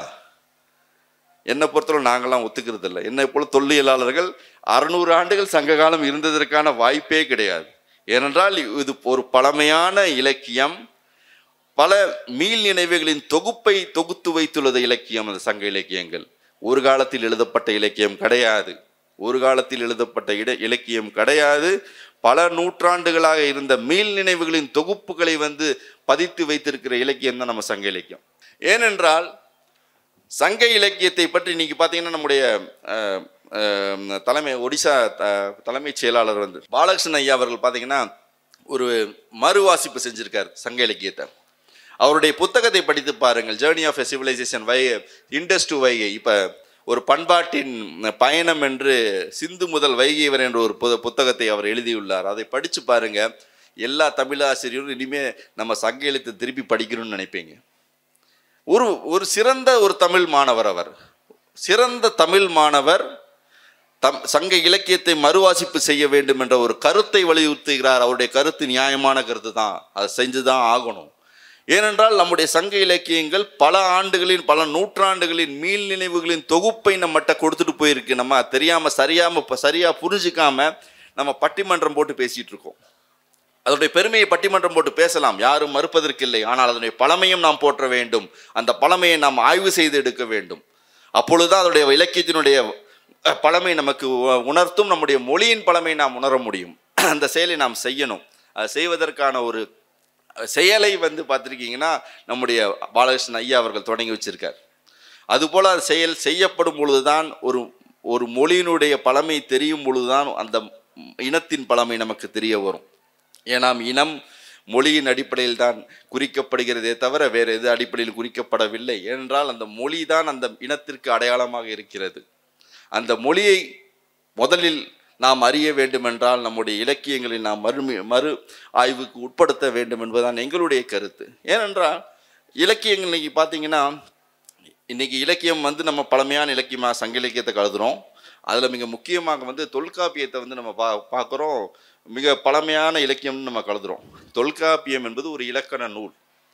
என்னை பொறுத்தவரை நாங்களாம் ஒத்துக்கிறது இல்லை என்னை போல தொல்லியலாளர்கள் அறுநூறு ஆண்டுகள் சங்க காலம் இருந்ததற்கான வாய்ப்பே கிடையாது ஏனென்றால் இது ஒரு பழமையான இலக்கியம் பல மீள் நினைவுகளின் தொகுப்பை தொகுத்து வைத்துள்ளது இலக்கியம் அந்த சங்க இலக்கியங்கள் ஒரு காலத்தில் எழுதப்பட்ட இலக்கியம் கிடையாது ஒரு காலத்தில் எழுதப்பட்ட இட இலக்கியம் கிடையாது பல நூற்றாண்டுகளாக இருந்த மீள் நினைவுகளின் தொகுப்புகளை வந்து பதித்து வைத்திருக்கிற இலக்கியம் தான் நம்ம சங்க இலக்கியம் ஏனென்றால் சங்க இலக்கியத்தை பற்றி இன்னைக்கு பார்த்தீங்கன்னா நம்முடைய அஹ், அஹ், தலைமை ஒடிசா த- தலைமைச் செயலாளர் வந்து பாலகிருஷ்ணன் ஐயா அவர்கள் பார்த்தீங்கன்னா ஒரு மறுவாசிப்பு செஞ்சிருக்கார் சங்க இலக்கியத்தை அவருடைய புத்தகத்தை படித்து பாருங்கள் ஜேர்னி ஆஃப் எ சிவிலைசேஷன் வை இண்டஸ் டு வைகை இப்போ ஒரு பண்பாட்டின் பயணம் என்று சிந்து முதல் வைகை வரை என்ற ஒரு புத- புத்தகத்தை அவர் எழுதியுள்ளார் அதை படித்து பாருங்க எல்லா தமிழாசிரியரும் இனிமே நம்ம சங்க எழுத்தை திருப்பி படிக்கணும்னு நினைப்பீங்க ஒரு ஒரு சிறந்த ஒரு தமிழ் மாணவர் அவர் சிறந்த தமிழ் மாணவர் தம் சங்க இலக்கியத்தை மறுவாசிப்பு செய்ய வேண்டும் என்ற ஒரு கருத்தை வலியுறுத்துகிறார் அவருடைய கருத்து நியாயமான கருத்து தான் அதை செஞ்சு தான் ஆகணும் ஏனென்றால் நம்முடைய சங்க இலக்கியங்கள் பல ஆண்டுகளின் பல நூற்றாண்டுகளின் மீள் நினைவுகளின் தொகுப்பை நம்மகிட்ட கொடுத்துட்டு போயிருக்கு நம்ம தெரியாம சரியாம இப்ப சரியா புரிஞ்சுக்காம நம்ம பட்டிமன்றம் போட்டு பேசிட்டு இருக்கோம் அதனுடைய பெருமையை பட்டிமன்றம் போட்டு பேசலாம் யாரும் மறுப்பதற்கில்லை ஆனால் அதனுடைய பழமையும் நாம் போற்ற வேண்டும் அந்த பழமையை நாம் ஆய்வு செய்து எடுக்க வேண்டும் அப்பொழுதுதான் அதனுடைய இலக்கியத்தினுடைய அஹ், பழமை நமக்கு உ- உணர்த்தும் நம்முடைய மொழியின் பழமையை நாம் உணர முடியும் அந்த செயலை நாம் செய்யணும் அது செய்வதற்கான ஒரு அஹ், செயலை வந்து பார்த்துருக்கீங்கன்னா நம்முடைய பாலகிருஷ்ணன் ஐயா அவர்கள் தொடங்கி வச்சிருக்கார் அதுபோல் அது செயல் செய்யப்படும் பொழுதுதான் ஒரு ஒரு மொழியினுடைய பழமை தெரியும் பொழுதுதான் அந்த இனத்தின் பழமை நமக்கு தெரிய வரும் ஏனாம் இனம் மொழியின் அடிப்படையில் தான் குறிக்கப்படுகிறதே தவிர வேறு எது அடிப்படையில் குறிக்கப்படவில்லை ஏனென்றால் அந்த மொழி தான் அந்த இனத்திற்கு அடையாளமாக இருக்கிறது அந்த மொழியை முதலில் நாம் அறிய வேண்டுமென்றால் நம்முடைய இலக்கியங்களை நாம் மறு மறு ஆய்வுக்கு உட்படுத்த வேண்டும் என்பதுதான் எங்களுடைய கருத்து ஏனென்றால் இலக்கியங்கள் இன்னைக்கு பார்த்தீங்கன்னா இன்னைக்கு இலக்கியம் வந்து நம்ம பழமையான இலக்கியமாக சங்க இலக்கியத்தை கருதுகிறோம் அதில் மிக முக்கியமாக வந்து தொல்காப்பியத்தை வந்து நம்ம பா பார்க்குறோம் மிக பழமையான இலக்கியம்னு நம்ம கருதுகிறோம் தொல்காப்பியம் என்பது ஒரு இலக்கண நூல்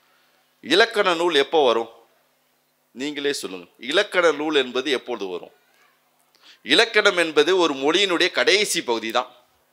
இலக்கண நூல் எப்போ வரும் நீங்களே சொல்லுங்கள் இலக்கண நூல் என்பது எப்பொழுது வரும் இலக்கணம் என்பது ஒரு மொழியினுடைய கடைசி பகுதி தான்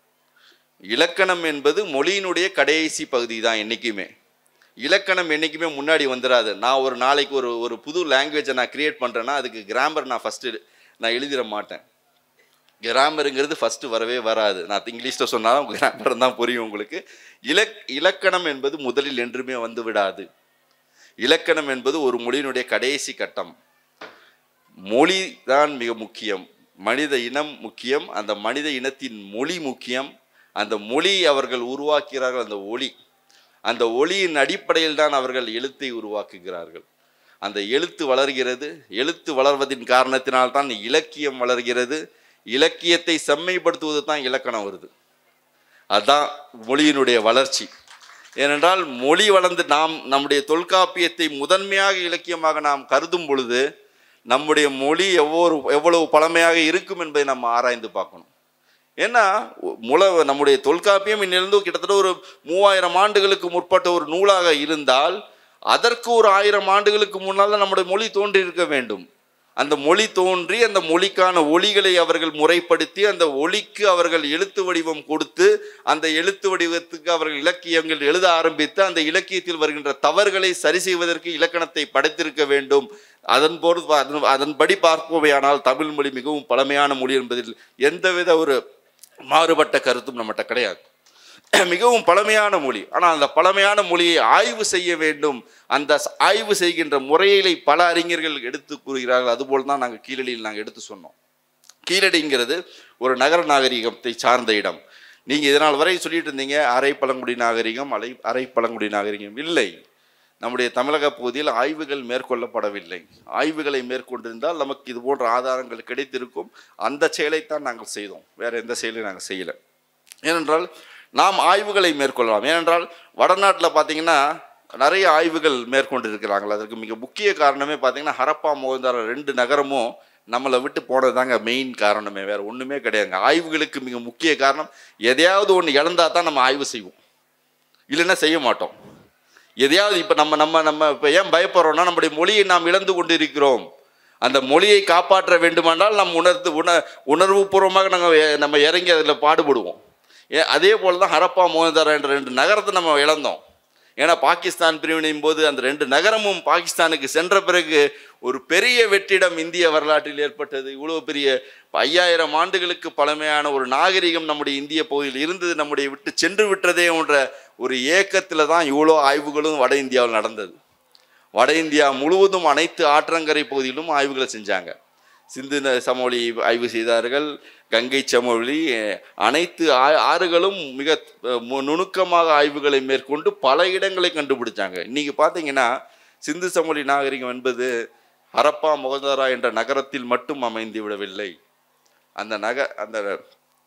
இலக்கணம் என்பது மொழியினுடைய கடைசி பகுதி தான் என்றைக்குமே இலக்கணம் என்றைக்குமே முன்னாடி வந்துடாது நான் ஒரு நாளைக்கு ஒரு ஒரு புது லாங்குவேஜை நான் கிரியேட் பண்ணுறேன்னா அதுக்கு கிராமர் நான் ஃபஸ்ட்டு நான் எழுதிட மாட்டேன் கிராமருங்கிறது ஃபஸ்ட்டு வரவே வராது நான் இங்கிலீஷில் சொன்னாலும் கிராமர் தான் புரியும் உங்களுக்கு இலக் இலக்கணம் என்பது முதலில் என்றுமே வந்து விடாது இலக்கணம் என்பது ஒரு மொழியினுடைய கடைசி கட்டம் மொழி தான் மிக முக்கியம் மனித இனம் முக்கியம் அந்த மனித இனத்தின் மொழி முக்கியம் அந்த மொழி அவர்கள் உருவாக்குகிறார்கள் அந்த ஒளி அந்த ஒளியின் அடிப்படையில் தான் அவர்கள் எழுத்தை உருவாக்குகிறார்கள் அந்த எழுத்து வளர்கிறது எழுத்து வளர்வதின் காரணத்தினால் தான் இலக்கியம் வளர்கிறது இலக்கியத்தை செம்மைப்படுத்துவது தான் இலக்கணம் வருது அதுதான் மொழியினுடைய வளர்ச்சி ஏனென்றால் மொழி வளர்ந்து நாம் நம்முடைய தொல்காப்பியத்தை முதன்மையாக இலக்கியமாக நாம் கருதும் பொழுது நம்முடைய மொழி எவ்வொரு எவ்வளவு பழமையாக இருக்கும் என்பதை நம்ம ஆராய்ந்து பார்க்கணும் ஏன்னா முல நம்முடைய தொல்காப்பியம் இன்னிலிருந்து கிட்டத்தட்ட ஒரு மூவாயிரம் ஆண்டுகளுக்கு முற்பட்ட ஒரு நூலாக இருந்தால் அதற்கு ஒரு ஆயிரம் ஆண்டுகளுக்கு முன்னால் தான் நம்முடைய மொழி தோன்றி இருக்க வேண்டும் அந்த மொழி தோன்றி அந்த மொழிக்கான ஒளிகளை அவர்கள் முறைப்படுத்தி அந்த ஒளிக்கு அவர்கள் எழுத்து வடிவம் கொடுத்து அந்த எழுத்து வடிவத்துக்கு அவர்கள் இலக்கியங்கள் எழுத ஆரம்பித்து அந்த இலக்கியத்தில் வருகின்ற தவறுகளை சரி செய்வதற்கு இலக்கணத்தை படைத்திருக்க வேண்டும் அதன் போது அதன் அதன்படி பார்ப்போமையானால் தமிழ் மொழி மிகவும் பழமையான மொழி என்பதில் எந்தவித ஒரு மாறுபட்ட கருத்தும் நம்மகிட்ட கிடையாது மிகவும் பழமையான மொழி ஆனால் அந்த பழமையான மொழியை ஆய்வு செய்ய வேண்டும் அந்த ச- ஆய்வு செய்கின்ற முறைகளை பல அறிஞர்கள் எடுத்து கூறுகிறார்கள் அதுபோல் தான் நாங்கள் கீழடியில் நாங்கள் எடுத்து சொன்னோம் கீழடிங்கிறது ஒரு நகர நாகரிகத்தை சார்ந்த இடம் நீங்கள் இதனால் வரை சொல்லிட்டு இருந்தீங்க அரை பழங்குடி நாகரிகம் அலை அரை பழங்குடி நாகரிகம் இல்லை நம்முடைய தமிழக பகுதியில் ஆய்வுகள் மேற்கொள்ளப்படவில்லை ஆய்வுகளை மேற்கொண்டிருந்தால் நமக்கு இது போன்ற ஆதாரங்கள் கிடைத்திருக்கும் அந்த செயலைத்தான் நாங்கள் செய்தோம் வேறு எந்த செயலையும் நாங்கள் செய்யலை ஏனென்றால் நாம் ஆய்வுகளை மேற்கொள்ளலாம் ஏனென்றால் வடநாட்டில் பார்த்தீங்கன்னா நிறைய ஆய்வுகள் மேற்கொண்டு இருக்கிறாங்க அதற்கு மிக முக்கிய காரணமே பார்த்தீங்கன்னா ஹரப்பா மோகந்தார ரெண்டு நகரமும் நம்மளை விட்டு போனது தாங்க மெயின் காரணமே வேறு ஒன்றுமே கிடையாதுங்க ஆய்வுகளுக்கு மிக முக்கிய காரணம் எதையாவது ஒன்று இழந்தா தான் நம்ம ஆய்வு செய்வோம் இல்லைன்னா செய்ய மாட்டோம் எதையாவது இப்போ நம்ம நம்ம நம்ம இப்போ ஏன் பயப்படுறோம்னா நம்முடைய மொழியை நாம் இழந்து கொண்டு இருக்கிறோம் அந்த மொழியை காப்பாற்ற வேண்டுமானால் நாம் உணர்த்து உண உணர்வுபூர்வமாக நாங்கள் நம்ம இறங்கி அதில் பாடுபடுவோம் ஏ அதே போல் தான் ஹரப்பா மோகந்தாரா என்ற ரெண்டு நகரத்தை நம்ம இழந்தோம் ஏன்னா பாகிஸ்தான் பிரிவினையும் போது அந்த ரெண்டு நகரமும் பாகிஸ்தானுக்கு சென்ற பிறகு ஒரு பெரிய வெற்றிடம் இந்திய வரலாற்றில் ஏற்பட்டது இவ்வளோ பெரிய ஐயாயிரம் ஆண்டுகளுக்கு பழமையான ஒரு நாகரிகம் நம்முடைய இந்திய பகுதியில் இருந்தது நம்முடைய விட்டு சென்று விட்டதே என்ற ஒரு ஏக்கத்தில் தான் இவ்வளோ ஆய்வுகளும் வட இந்தியாவில் நடந்தது வட இந்தியா முழுவதும் அனைத்து ஆற்றங்கரை பகுதியிலும் ஆய்வுகளை செஞ்சாங்க சிந்து ந- சமவெளி ஆய்வு செய்தார்கள் கங்கை சமவெளி அஹ், அனைத்து ஆ- ஆறுகளும் மிக அஹ், மு- நுணுக்கமாக ஆய்வுகளை மேற்கொண்டு பல இடங்களை கண்டுபிடிச்சாங்க இன்னைக்கு பார்த்தீங்கன்னா சிந்து சமவெளி நாகரிகம் என்பது ஹரப்பா மொகதாரா என்ற நகரத்தில் மட்டும் அமைந்து விடவில்லை அந்த நக அந்த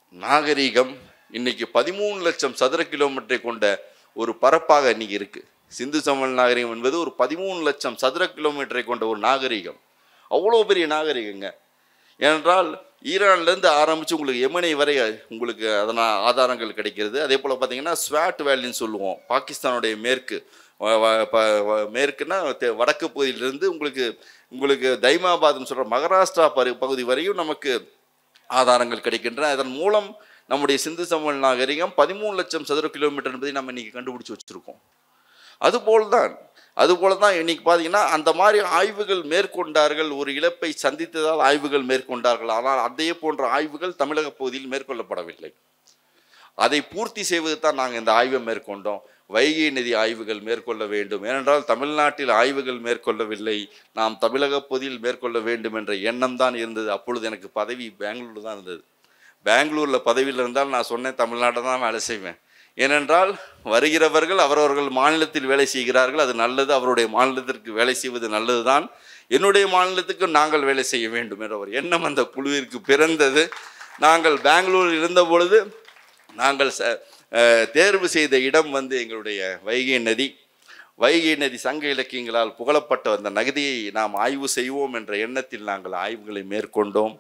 நாகரீகம் இன்னைக்கு பதிமூணு லட்சம் சதுர கிலோமீட்டரை கொண்ட ஒரு பரப்பாக இன்னைக்கு இருக்கு சிந்து சமவெளி நாகரிகம் என்பது ஒரு பதிமூணு லட்சம் சதுர கிலோமீட்டரை கொண்ட ஒரு நாகரிகம் அவ்வளோ பெரிய நாகரிகங்க ஏனென்றால் ஈரான்லேருந்து ஆரம்பித்து உங்களுக்கு எமனை வரை உங்களுக்கு அதனால் ஆதாரங்கள் கிடைக்கிறது அதே போல் பார்த்தீங்கன்னா ஸ்வாட் வேலின்னு சொல்லுவோம் பாகிஸ்தானுடைய மேற்கு வ- வ- ப- வ- மேற்குன்னா தெ- வடக்கு பகுதியிலிருந்து உங்களுக்கு உங்களுக்கு தைமாபாத்னு சொல்கிற மகாராஷ்டிரா பரு பகுதி வரையும் நமக்கு ஆதாரங்கள் கிடைக்கின்றன அதன் மூலம் நம்முடைய சிந்து சமவெளி நாகரிகம் பதிமூணு லட்சம் சதுர கிலோமீட்டர் என்பதை நம்ம இன்னைக்கு கண்டுபிடிச்சு வச்சுருக்கோம் அதுபோல் தான் அதுபோல தான் இன்னைக்கு பார்த்தீங்கன்னா அந்த மாதிரி ஆய்வுகள் மேற்கொண்டார்கள் ஒரு இழப்பை சந்தித்ததால் ஆய்வுகள் மேற்கொண்டார்கள் ஆனால் அதே போன்ற ஆய்வுகள் தமிழக பகுதியில் மேற்கொள்ளப்படவில்லை அதை பூர்த்தி செய்வது தான் நாங்கள் இந்த ஆய்வை மேற்கொண்டோம் வைகை நதி ஆய்வுகள் மேற்கொள்ள வேண்டும் ஏனென்றால் தமிழ்நாட்டில் ஆய்வுகள் மேற்கொள்ளவில்லை நாம் தமிழக பகுதியில் மேற்கொள்ள வேண்டும் என்ற எண்ணம் தான் இருந்தது அப்பொழுது எனக்கு பதவி பெங்களூர் தான் இருந்தது பெங்களூரில் பதவியில் இருந்தால் நான் சொன்னேன் தமிழ்நாட்டை தான் வேலை செய்வேன் ஏனென்றால் வருகிறவர்கள் அவரவர்கள் மாநிலத்தில் வேலை செய்கிறார்கள் அது நல்லது அவருடைய மாநிலத்திற்கு வேலை செய்வது நல்லது தான் என்னுடைய மாநிலத்துக்கு நாங்கள் வேலை செய்ய வேண்டும் என்ற ஒரு எண்ணம் அந்த குழுவிற்கு பிறந்தது நாங்கள் பெங்களூரில் இருந்த பொழுது நாங்கள் ச அஹ், தேர்வு செய்த இடம் வந்து எங்களுடைய வைகை நதி வைகை நதி சங்க இலக்கியங்களால் புகழப்பட்ட அந்த நதியை நாம் ஆய்வு செய்வோம் என்ற எண்ணத்தில் நாங்கள் ஆய்வுகளை மேற்கொண்டோம்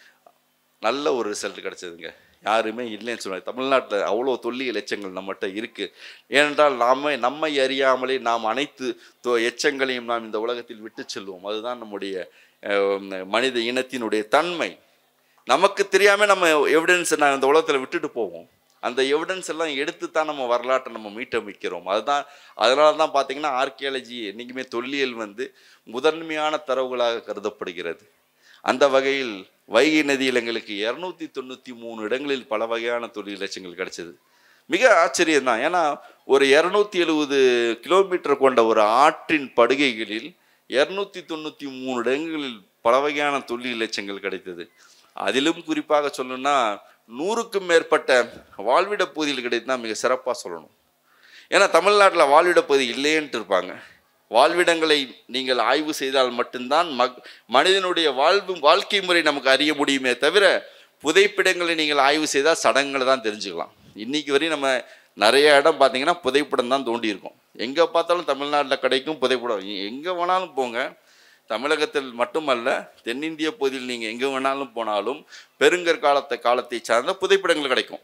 நல்ல ஒரு ரிசல்ட் கிடச்சதுங்க யாருமே இல்லைன்னு சொன்னாங்க தமிழ்நாட்டில் அவ்வளோ தொல்லியல் எச்சங்கள் நம்மகிட்ட இருக்குது ஏனென்றால் நாம நம்மை அறியாமலே நாம் அனைத்து தொ- எச்சங்களையும் நாம் இந்த உலகத்தில் விட்டு செல்வோம் அதுதான் நம்முடைய அஹ், மனித இனத்தினுடைய தன்மை நமக்கு தெரியாமல் நம்ம எவிடன்ஸை நான் இந்த உலகத்தில் விட்டுட்டு போவோம் அந்த எவிடன்ஸ் எல்லாம் எடுத்து தான் நம்ம வரலாற்றை நம்ம மீட்டமைக்கிறோம் அதுதான் அதனால தான் பார்த்தீங்கன்னா ஆர்கியாலஜி என்றைக்குமே தொல்லியல் வந்து முதன்மையான தரவுகளாக கருதப்படுகிறது அந்த வகையில் வைகை நதியில் எங்களுக்கு இரநூத்தி தொண்ணூற்றி மூணு இடங்களில் பல வகையான தொழில் லட்சங்கள் கிடைச்சது மிக ஆச்சரியம் தான் ஏன்னா ஒரு இரநூத்தி எழுபது கிலோமீட்டர் கொண்ட ஒரு ஆற்றின் படுகைகளில் இரநூத்தி தொண்ணூற்றி மூணு இடங்களில் பல வகையான தொழில் லட்சங்கள் கிடைத்தது அதிலும் குறிப்பாக சொல்லணும்னா நூறுக்கும் மேற்பட்ட வாழ்விட பகுதியில் கிடைத்தா மிக சிறப்பாக சொல்லணும் ஏன்னா தமிழ்நாட்டில் வாழ்விட பகுதி இல்லைன்ட்டு இருப்பாங்க வாழ்விடங்களை நீங்கள் ஆய்வு செய்தால் மட்டும்தான் மக் மனிதனுடைய வாழ்வு வாழ்க்கை முறை நமக்கு அறிய முடியுமே தவிர புதைப்பிடங்களை நீங்கள் ஆய்வு செய்தால் சடங்குகளை தான் தெரிஞ்சுக்கலாம் இன்னைக்கு வரையும் நம்ம நிறைய இடம் பார்த்தீங்கன்னா புதைப்படம் தான் தோண்டி இருக்கோம் எங்கே பார்த்தாலும் தமிழ்நாட்டில் கிடைக்கும் புதைப்படம் எங்கே வேணாலும் போங்க தமிழகத்தில் மட்டுமல்ல தென்னிந்திய பகுதியில் நீங்கள் எங்கே வேணாலும் போனாலும் பெருங்கற்காலத்தை காலத்தை சார்ந்த புதைப்படங்கள் கிடைக்கும்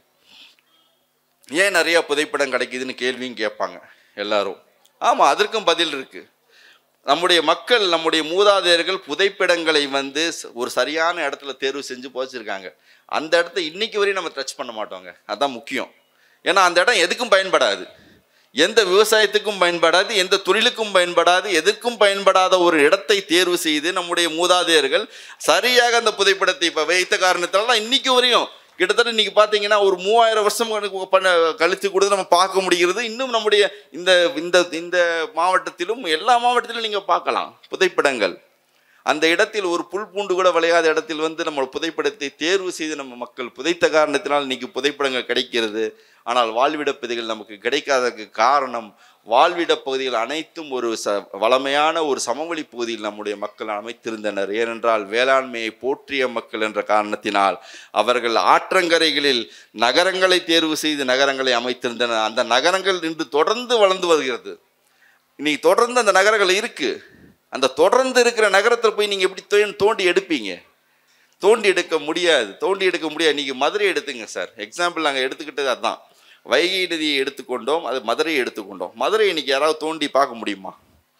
ஏன் நிறைய புதைப்படம் கிடைக்குதுன்னு கேள்வியும் கேட்பாங்க எல்லாரும் ஆமாம் அதற்கும் பதில் இருக்கு நம்முடைய மக்கள் நம்முடைய மூதாதையர்கள் புதைப்பிடங்களை வந்து ச- ஒரு சரியான இடத்துல தேர்வு செஞ்சு போச்சிருக்காங்க அந்த இடத்த இன்னைக்கு வரையும் நம்ம டச் பண்ண மாட்டோங்க அதான் முக்கியம் ஏன்னா அந்த இடம் எதுக்கும் பயன்படாது எந்த விவசாயத்துக்கும் பயன்படாது எந்த தொழிலுக்கும் பயன்படாது எதுக்கும் பயன்படாத ஒரு இடத்தை தேர்வு செய்து நம்முடைய மூதாதையர்கள் சரியாக அந்த புதைப்படத்தை இப்போ வைத்த காரணத்தால தான் இன்னைக்கு வரையும் கிட்டத்தட்ட இன்னைக்கு பார்த்தீங்கன்னா ஒரு மூவாயிரம் வருஷம் கணக்கு பண்ண கழித்து கூட நம்ம பார்க்க முடிகிறது இன்னும் நம்முடைய இந்த இந்த இந்த மாவட்டத்திலும் எல்லா மாவட்டத்திலும் நீங்கள் பார்க்கலாம் புதைப்படங்கள் அந்த இடத்தில் ஒரு புல் பூண்டு கூட விளையாத இடத்தில் வந்து நம்ம புதைப்படத்தை தேர்வு செய்து நம்ம மக்கள் புதைத்த காரணத்தினால் இன்னைக்கு புதைப்படங்கள் கிடைக்கிறது ஆனால் வாழ்விட பகுதிகள் நமக்கு கிடைக்காததுக்கு காரணம் வாழ்விட பகுதிகள் அனைத்தும் ஒரு ச வளமையான ஒரு சமவெளி பகுதியில் நம்முடைய மக்கள் அமைத்திருந்தனர் ஏனென்றால் வேளாண்மையை போற்றிய மக்கள் என்ற காரணத்தினால் அவர்கள் ஆற்றங்கரைகளில் நகரங்களை தேர்வு செய்து நகரங்களை அமைத்திருந்தனர் அந்த நகரங்கள் இன்று தொடர்ந்து வளர்ந்து வருகிறது இன்னைக்கு தொடர்ந்து அந்த நகரங்கள் இருக்கு அந்த தொடர்ந்து இருக்கிற நகரத்தில் போய் நீங்கள் எப்படி தோ- தோண்டி எடுப்பீங்க தோண்டி எடுக்க முடியாது தோண்டி எடுக்க முடியாது நீங்கள் மதுரை எடுத்துங்க சார் எக்ஸாம்பிள் நாங்கள் எடுத்துக்கிட்டது அதான் வைகை நதியை எடுத்துக்கொண்டோம் அது மதுரையை எடுத்துக்கொண்டோம் மதுரை இன்னைக்கு யாராவது தோண்டி பார்க்க முடியுமா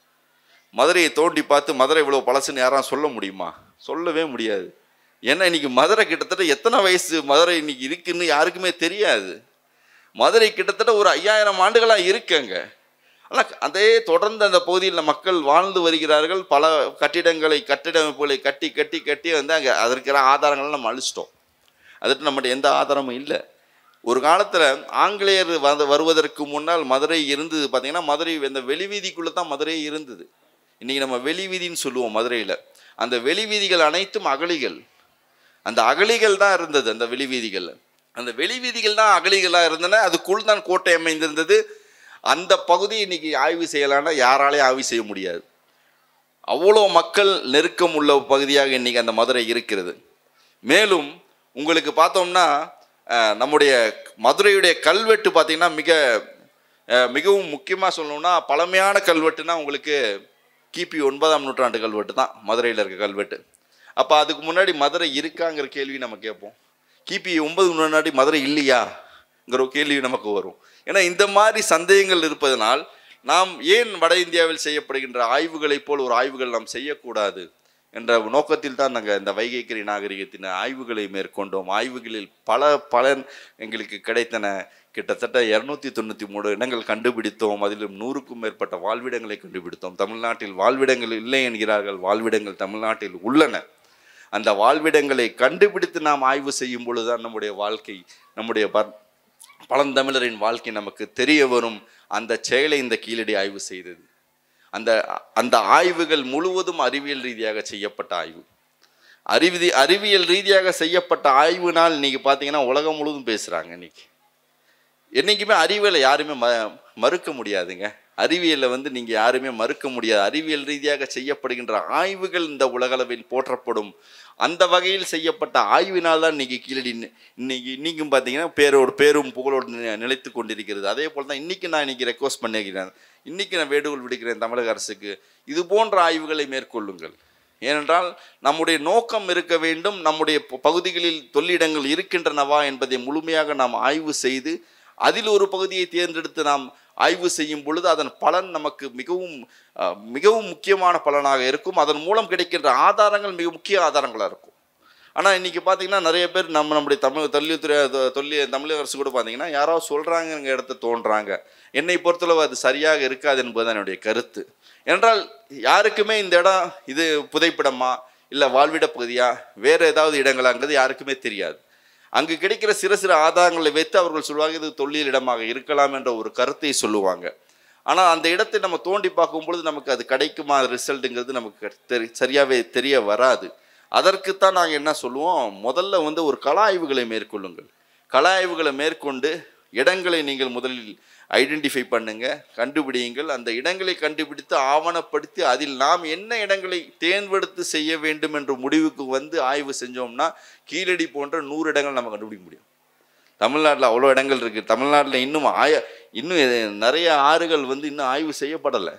மதுரையை தோண்டி பார்த்து மதுரை இவ்வளோ பழசுன்னு யாராவது சொல்ல முடியுமா சொல்லவே முடியாது ஏன்னா இன்னைக்கு மதுரை கிட்டத்தட்ட எத்தனை வயசு மதுரை இன்னைக்கு இருக்குன்னு யாருக்குமே தெரியாது மதுரை கிட்டத்தட்ட ஒரு ஐயாயிரம் ஆண்டுகளாக இருக்குங்க ஆனால் அதே தொடர்ந்து அந்த பகுதியில் மக்கள் வாழ்ந்து வருகிறார்கள் பல கட்டிடங்களை கட்டிடமைப்புகளை கட்டி கட்டி கட்டி வந்து அங்கே அதற்கிற ஆதாரங்களை நம்ம அழிச்சிட்டோம் அதற்கு நம்மகிட்ட எந்த ஆதாரமும் இல்லை ஒரு காலத்தில் ஆங்கிலேயர் வந்து வருவதற்கு முன்னால் மதுரை இருந்தது பார்த்தீங்கன்னா மதுரை இந்த வெளி வீதிக்குள்ளே தான் மதுரை இருந்தது இன்றைக்கி நம்ம வெளி வீதின்னு சொல்லுவோம் மதுரையில் அந்த வெளி வீதிகள் அனைத்தும் அகழிகள் அந்த அகழிகள் தான் இருந்தது அந்த வெளி வீதிகள் அந்த வெளி வீதிகள் தான் அகழிகளாக இருந்தன அதுக்குள் தான் கோட்டை அமைந்திருந்தது அந்த பகுதி இன்னைக்கு ஆய்வு செய்யலான்னா யாராலையும் ஆய்வு செய்ய முடியாது அவ்வளோ மக்கள் நெருக்கம் உள்ள பகுதியாக இன்னைக்கு அந்த மதுரை இருக்கிறது மேலும் உங்களுக்கு பார்த்தோம்னா அஹ், நம்முடைய மதுரையுடைய கல்வெட்டு பார்த்தீங்கன்னா மிக அஹ், மிகவும் முக்கியமாக சொல்லணும்னா பழமையான கல்வெட்டுனா உங்களுக்கு கிபி ஒன்பதாம் நூற்றாண்டு கல்வெட்டு தான் மதுரையில் இருக்க கல்வெட்டு அப்போ அதுக்கு முன்னாடி மதுரை இருக்காங்கிற கேள்வி நம்ம கேட்போம் கிபி ஒன்பது முன்னாடி மதுரை இல்லையாங்கிற ஒரு கேள்வி நமக்கு வரும் ஏன்னா இந்த மாதிரி சந்தேகங்கள் இருப்பதனால் நாம் ஏன் வட இந்தியாவில் செய்யப்படுகின்ற ஆய்வுகளைப் போல் ஒரு ஆய்வுகள் நாம் செய்யக்கூடாது என்ற நோக்கத்தில் தான் நாங்கள் இந்த வைகைக்கரி நாகரிகத்தின் ஆய்வுகளை மேற்கொண்டோம் ஆய்வுகளில் பல பலன் எங்களுக்கு கிடைத்தன கிட்டத்தட்ட இரநூத்தி தொண்ணூற்றி மூணு இடங்கள் கண்டுபிடித்தோம் அதிலும் நூறுக்கும் மேற்பட்ட வாழ்விடங்களை கண்டுபிடித்தோம் தமிழ்நாட்டில் வாழ்விடங்கள் இல்லை என்கிறார்கள் வாழ்விடங்கள் தமிழ்நாட்டில் உள்ளன அந்த வாழ்விடங்களை கண்டுபிடித்து நாம் ஆய்வு செய்யும் பொழுதுதான் நம்முடைய வாழ்க்கை நம்முடைய பர் பழந்தமிழரின் வாழ்க்கை நமக்கு தெரிய வரும் அந்த செயலை இந்த கீழடி ஆய்வு செய்தது அந்த அந்த ஆய்வுகள் முழுவதும் அறிவியல் ரீதியாக செய்யப்பட்ட ஆய்வு அறிவி அறிவியல் ரீதியாக செய்யப்பட்ட ஆய்வுனால் இன்னைக்கு பார்த்தீங்கன்னா உலகம் முழுவதும் பேசுகிறாங்க இன்னைக்கு என்றைக்குமே அறிவியலை யாருமே ம மறுக்க முடியாதுங்க அறிவியலில் வந்து நீங்கள் யாருமே மறுக்க முடியாது அறிவியல் ரீதியாக செய்யப்படுகின்ற ஆய்வுகள் இந்த உலகளவில் போற்றப்படும் அந்த வகையில் செய்யப்பட்ட ஆய்வினால் தான் இன்னைக்கு கீழடி நி- இன்னைக்கு இன்னைக்கும் பார்த்தீங்கன்னா பேரோடு பேரும் புகழோடு நி- நிலைத்து கொண்டிருக்கிறது அதே போல் தான் இன்னைக்கு நான் இன்னைக்கு ரெக்வஸ்ட் பண்ணிக்கிறேன் இன்னைக்கு நான் வேண்டுகோள் விடுக்கிறேன் தமிழக அரசுக்கு இது போன்ற ஆய்வுகளை மேற்கொள்ளுங்கள் ஏனென்றால் நம்முடைய நோக்கம் இருக்க வேண்டும் நம்முடைய ப- பகுதிகளில் தொல்லிடங்கள் இருக்கின்றனவா என்பதை முழுமையாக நாம் ஆய்வு செய்து அதில் ஒரு பகுதியை தேர்ந்தெடுத்து நாம் ஆய்வு செய்யும் பொழுது அதன் பலன் நமக்கு மிகவும் அஹ், மிகவும் முக்கியமான பலனாக இருக்கும் அதன் மூலம் கிடைக்கின்ற ஆதாரங்கள் மிக முக்கிய ஆதாரங்களாக இருக்கும் ஆனால் இன்னைக்கு பார்த்தீங்கன்னா நிறைய பேர் நம்ம நம்முடைய தமிழ் தொல்லியத்துறை தொ- தொல்லிய தமிழக அரசு கூட பார்த்தீங்கன்னா யாராவது சொல்கிறாங்க இடத்த தோன்றாங்க என்னை பொறுத்தளவு அது சரியாக இருக்காது என்பது என்னுடைய கருத்து என்றால் யாருக்குமே இந்த இடம் இது புதைப்பிடமா இல்லை வாழ்விட பகுதியா வேறு ஏதாவது இடங்களாங்கிறது யாருக்குமே தெரியாது அங்கு கிடைக்கிற சிறு சிறு ஆதாரங்களை வைத்து அவர்கள் சொல்லுவாங்க இது தொல்லியல் இடமாக இருக்கலாம் என்ற ஒரு கருத்தை சொல்லுவாங்க ஆனால் அந்த இடத்தை நம்ம தோண்டி பார்க்கும் பொழுது நமக்கு அது கிடைக்குமா ரிசல்ட்டுங்கிறது நமக்கு தெரி சரியாகவே தெரிய வராது அதற்குத்தான் நாங்கள் என்ன சொல்லுவோம் முதல்ல வந்து ஒரு கள ஆய்வுகளை மேற்கொள்ளுங்கள் கள ஆய்வுகளை மேற்கொண்டு இடங்களை நீங்கள் முதலில் ஐடென்டிஃபை பண்ணுங்க கண்டுபிடியுங்கள் அந்த இடங்களை கண்டுபிடித்து ஆவணப்படுத்தி அதில் நாம் என்ன இடங்களை தேர்ந்தெடுத்து செய்ய வேண்டும் என்ற முடிவுக்கு வந்து ஆய்வு செஞ்சோம்னா கீழடி போன்ற நூறு இடங்கள் நம்ம கண்டுபிடிக்க முடியும் தமிழ்நாட்டில் அவ்வளோ இடங்கள் இருக்குது தமிழ்நாட்டில் இன்னும் ஆய இன்னும் எ- நிறைய ஆறுகள் வந்து இன்னும் ஆய்வு செய்யப்படலை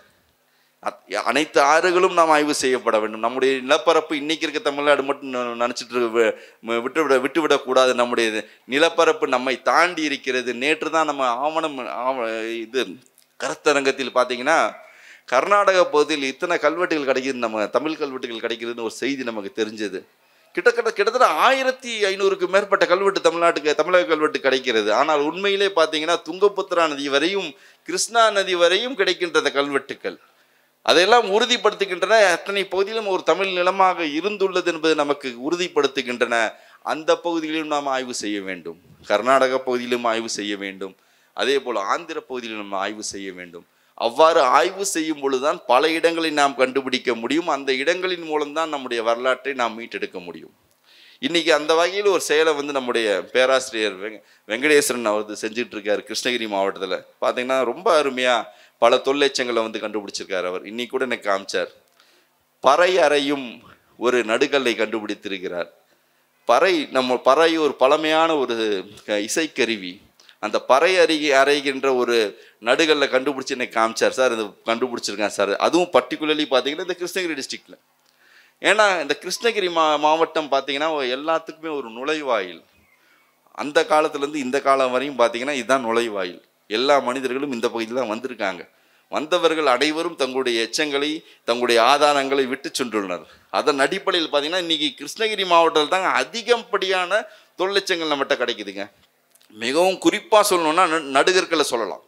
அத்- அனைத்து ஆறுகளும் நாம் ஆய்வு செய்யப்பட வேண்டும் நம்முடைய நிலப்பரப்பு இன்னைக்கு இருக்க தமிழ்நாடு மட்டும் ந- நினைச்சிட்டு இரு- வி- ம- விட்டுவிட விட்டுவிடக்கூடாது நம்முடைய இது நிலப்பரப்பு நம்மை தாண்டி இருக்கிறது நேற்று தான் நம்ம ஆவணம் ஆவ இது கருத்தரங்கத்தில் பார்த்தீங்கன்னா கர்நாடக பகுதியில் இத்தனை கல்வெட்டுகள் கிடைக்குது நம்ம தமிழ் கல்வெட்டுகள் கிடைக்குதுன்னு ஒரு செய்தி நமக்கு தெரிஞ்சது கிட்டத்தட்ட கிட்டத்தட்ட ஆயிரத்தி ஐநூறுக்கு மேற்பட்ட கல்வெட்டு தமிழ்நாட்டுக்கு தமிழக கல்வெட்டு கிடைக்கிறது ஆனால் உண்மையிலே பார்த்தீங்கன்னா துங்கபத்ரா நதி வரையும் கிருஷ்ணா நதி வரையும் கிடைக்கின்ற அந்த கல்வெட்டுக்கள் அதையெல்லாம் உறுதிப்படுத்துகின்றன அத்தனை பகுதியிலும் ஒரு தமிழ் நிலமாக இருந்துள்ளது என்பது நமக்கு உறுதிப்படுத்துகின்றன அந்த பகுதிகளிலும் நாம் ஆய்வு செய்ய வேண்டும் கர்நாடக பகுதியிலும் ஆய்வு செய்ய வேண்டும் அதே போல் ஆந்திர பகுதியிலும் நாம் ஆய்வு செய்ய வேண்டும் அவ்வாறு ஆய்வு செய்யும் பொழுதுதான் பல இடங்களை நாம் கண்டுபிடிக்க முடியும் அந்த இடங்களின் மூலம்தான் நம்முடைய வரலாற்றை நாம் மீட்டெடுக்க முடியும் இன்னைக்கு அந்த வகையில் ஒரு செயலை வந்து நம்முடைய பேராசிரியர் வெங்க வெங்கடேஸ்வரன் அவர் செஞ்சுட்டு இருக்காரு கிருஷ்ணகிரி மாவட்டத்தில் பார்த்தீங்கன்னா ரொம்ப அருமையாக பல தொல்லைச்சங்களை வந்து கண்டுபிடிச்சிருக்காரு அவர் இன்னைக்கு கூட எனக்கு காமிச்சார் பறை அறையும் ஒரு நடுகல்லை கண்டுபிடித்திருக்கிறார் பறை நம்ம பறை ஒரு பழமையான ஒரு க- இசைக்கருவி அந்த பறை அறிகி அறைகின்ற ஒரு நடுகல்ல கண்டுபிடிச்சு எனக்கு காமிச்சார் சார் இது கண்டுபிடிச்சிருக்கேன் சார் அதுவும் பர்டிகுலர்லி பார்த்தீங்கன்னா இந்த கிருஷ்ணகிரி டிஸ்ட்ரிக்டில் ஏன்னா இந்த கிருஷ்ணகிரி மா மாவட்டம் பார்த்தீங்கன்னா எல்லாத்துக்குமே ஒரு நுழைவாயில் அந்த காலத்துலேருந்து இந்த காலம் வரையும் பார்த்தீங்கன்னா இதுதான் நுழைவாயில் எல்லா மனிதர்களும் இந்த பகுதியில் தான் வந்திருக்காங்க வந்தவர்கள் அனைவரும் தங்களுடைய எச்சங்களை தங்களுடைய ஆதாரங்களை விட்டு சென்றுள்ளனர் அதன் அடிப்படையில் பார்த்தீங்கன்னா இன்னைக்கு கிருஷ்ணகிரி மாவட்டத்தில் தாங்க அதிகப்படியான தொழிற்சங்கள் நம்மகிட்ட கிடைக்குதுங்க மிகவும் குறிப்பாக சொல்லணும்னா நடு- நடுகர்களை சொல்லலாம்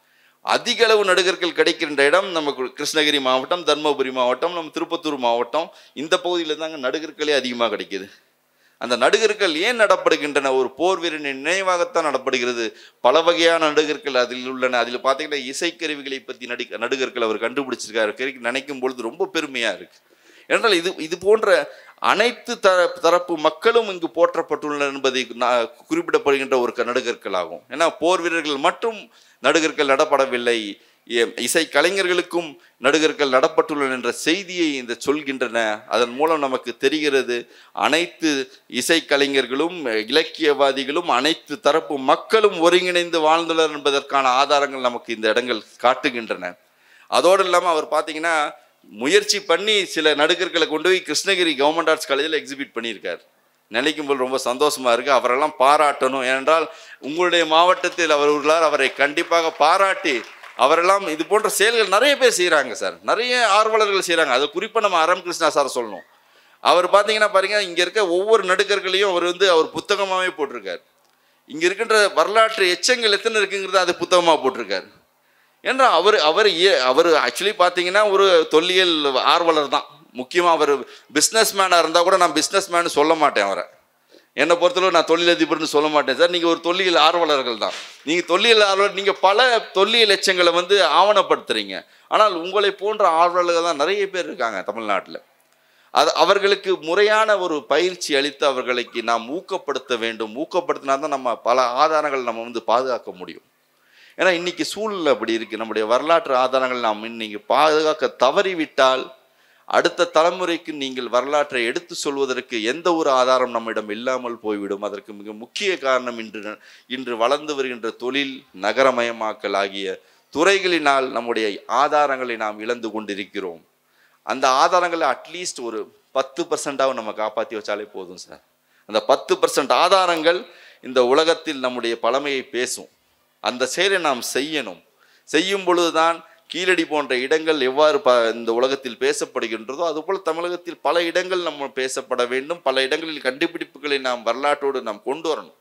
அதிக அளவு நடுகர்கள் கிடைக்கின்ற இடம் நமக்கு கிருஷ்ணகிரி மாவட்டம் தர்மபுரி மாவட்டம் நம்ம திருப்பத்தூர் மாவட்டம் இந்த பகுதியில் தாங்க நடுகர்களே அதிகமாக கிடைக்குது அந்த நடுகர்கள் ஏன் நடப்படுகின்றன ஒரு போர் வீரனின் நினைவாகத்தான் நடப்படுகிறது பல வகையான நடுகர்கள் அதில் உள்ளன அதில் பார்த்தீங்கன்னா இசைக்கருவிகளை பற்றி நடி நடுகர்கள் அவர் கண்டுபிடிச்சிருக்காரு கரு- நினைக்கும் பொழுது ரொம்ப பெருமையாக இருக்கு என்றால் இது இது போன்ற அனைத்து த தரப்பு மக்களும் இங்கு போற்றப்பட்டுள்ளனர் என்பதை நான் குறிப்பிடப்படுகின்ற ஒரு க- நடுகர்கள் ஆகும் ஏன்னா போர் வீரர்கள் மட்டும் நடுகர்கள் நடப்படவில்லை எ- இசை கலைஞர்களுக்கும் நடுகர்கள் நடப்பட்டுள்ளன என்ற செய்தியை இந்த சொல்கின்றன அதன் மூலம் நமக்கு தெரிகிறது அனைத்து இசை கலைஞர்களும் இலக்கியவாதிகளும் அனைத்து தரப்பு மக்களும் ஒருங்கிணைந்து வாழ்ந்துள்ளனர் என்பதற்கான ஆதாரங்கள் நமக்கு இந்த இடங்கள் காட்டுகின்றன அதோடு இல்லாமல் அவர் பார்த்தீங்கன்னா முயற்சி பண்ணி சில நடுகர்களை கொண்டு போய் கிருஷ்ணகிரி கவர்மெண்ட் ஆர்ட்ஸ் காலேஜில் எக்ஸிபிட் பண்ணியிருக்கார் நினைக்கும் போது ரொம்ப சந்தோஷமா இருக்கு அவரெல்லாம் பாராட்டணும் ஏனென்றால் உங்களுடைய மாவட்டத்தில் அவர் உள்ளார் அவரை கண்டிப்பாக பாராட்டி அவரெல்லாம் இது போன்ற செயல்கள் நிறைய பேர் செய்கிறாங்க சார் நிறைய ஆர்வலர்கள் செய்கிறாங்க அது குறிப்பாக நம்ம அரம் கிருஷ்ணா சார் சொல்லணும் அவர் பார்த்தீங்கன்னா பாருங்க இங்கே இருக்க ஒவ்வொரு நடுக்கர்களையும் அவர் வந்து அவர் புத்தகமாகவே போட்டிருக்கார் இங்கே இருக்கின்ற வரலாற்று எச்சங்கள் எத்தனை இருக்குங்கிறத அது புத்தகமாக போட்டிருக்காரு ஏன்னா அவர் அவர் ஏ- அவர் ஆக்சுவலி பார்த்தீங்கன்னா ஒரு தொல்லியல் ஆர்வலர் தான் முக்கியமாக அவர் பிஸ்னஸ் மேனாக இருந்தால் கூட நான் பிஸ்னஸ் மேன் சொல்ல மாட்டேன் அவரை என்னை பொறுத்தளவு நான் தொழிலதிபர்னு சொல்ல மாட்டேன் சார் நீங்கள் ஒரு தொல்லியல் ஆர்வலர்கள் தான் நீங்கள் தொல்லியல் ஆர்வலர் நீங்கள் பல தொல்லியல் எச்சங்களை வந்து ஆவணப்படுத்துறீங்க ஆனால் உங்களை போன்ற ஆர்வலர்கள் தான் நிறைய பேர் இருக்காங்க தமிழ்நாட்டில் அது அவர்களுக்கு முறையான ஒரு பயிற்சி அளித்து அவர்களுக்கு நாம் ஊக்கப்படுத்த வேண்டும் ஊக்கப்படுத்தினா தான் நம்ம பல ஆதாரங்கள் நம்ம வந்து பாதுகாக்க முடியும் ஏன்னா இன்னைக்கு சூழ்நிலை அப்படி இருக்கு நம்முடைய வரலாற்று ஆதாரங்கள் நாம் இன்னைக்கு பாதுகாக்க தவறிவிட்டால் அடுத்த தலைமுறைக்கு நீங்கள் வரலாற்றை எடுத்து சொல்வதற்கு எந்த ஒரு ஆதாரம் நம்மிடம் இல்லாமல் போய்விடும் அதற்கு மிக முக்கிய காரணம் இன்று இன்று வளர்ந்து வருகின்ற தொழில் நகரமயமாக்கல் ஆகிய துறைகளினால் நம்முடைய ஆதாரங்களை நாம் இழந்து கொண்டிருக்கிறோம் அந்த ஆதாரங்களை அட்லீஸ்ட் ஒரு பத்து பர்சன்டாக நம்ம காப்பாற்றி வச்சாலே போதும் சார் அந்த பத்து பர்சன்ட் ஆதாரங்கள் இந்த உலகத்தில் நம்முடைய பழமையை பேசும் அந்த செயலை நாம் செய்யணும் செய்யும் பொழுதுதான் கீழடி போன்ற இடங்கள் எவ்வாறு ப இந்த உலகத்தில் பேசப்படுகின்றதோ அதுபோல் தமிழகத்தில் பல இடங்கள் நம்ம பேசப்பட வேண்டும் பல இடங்களில் கண்டுபிடிப்புகளை நாம் வரலாற்றோடு நாம் கொண்டு வரணும்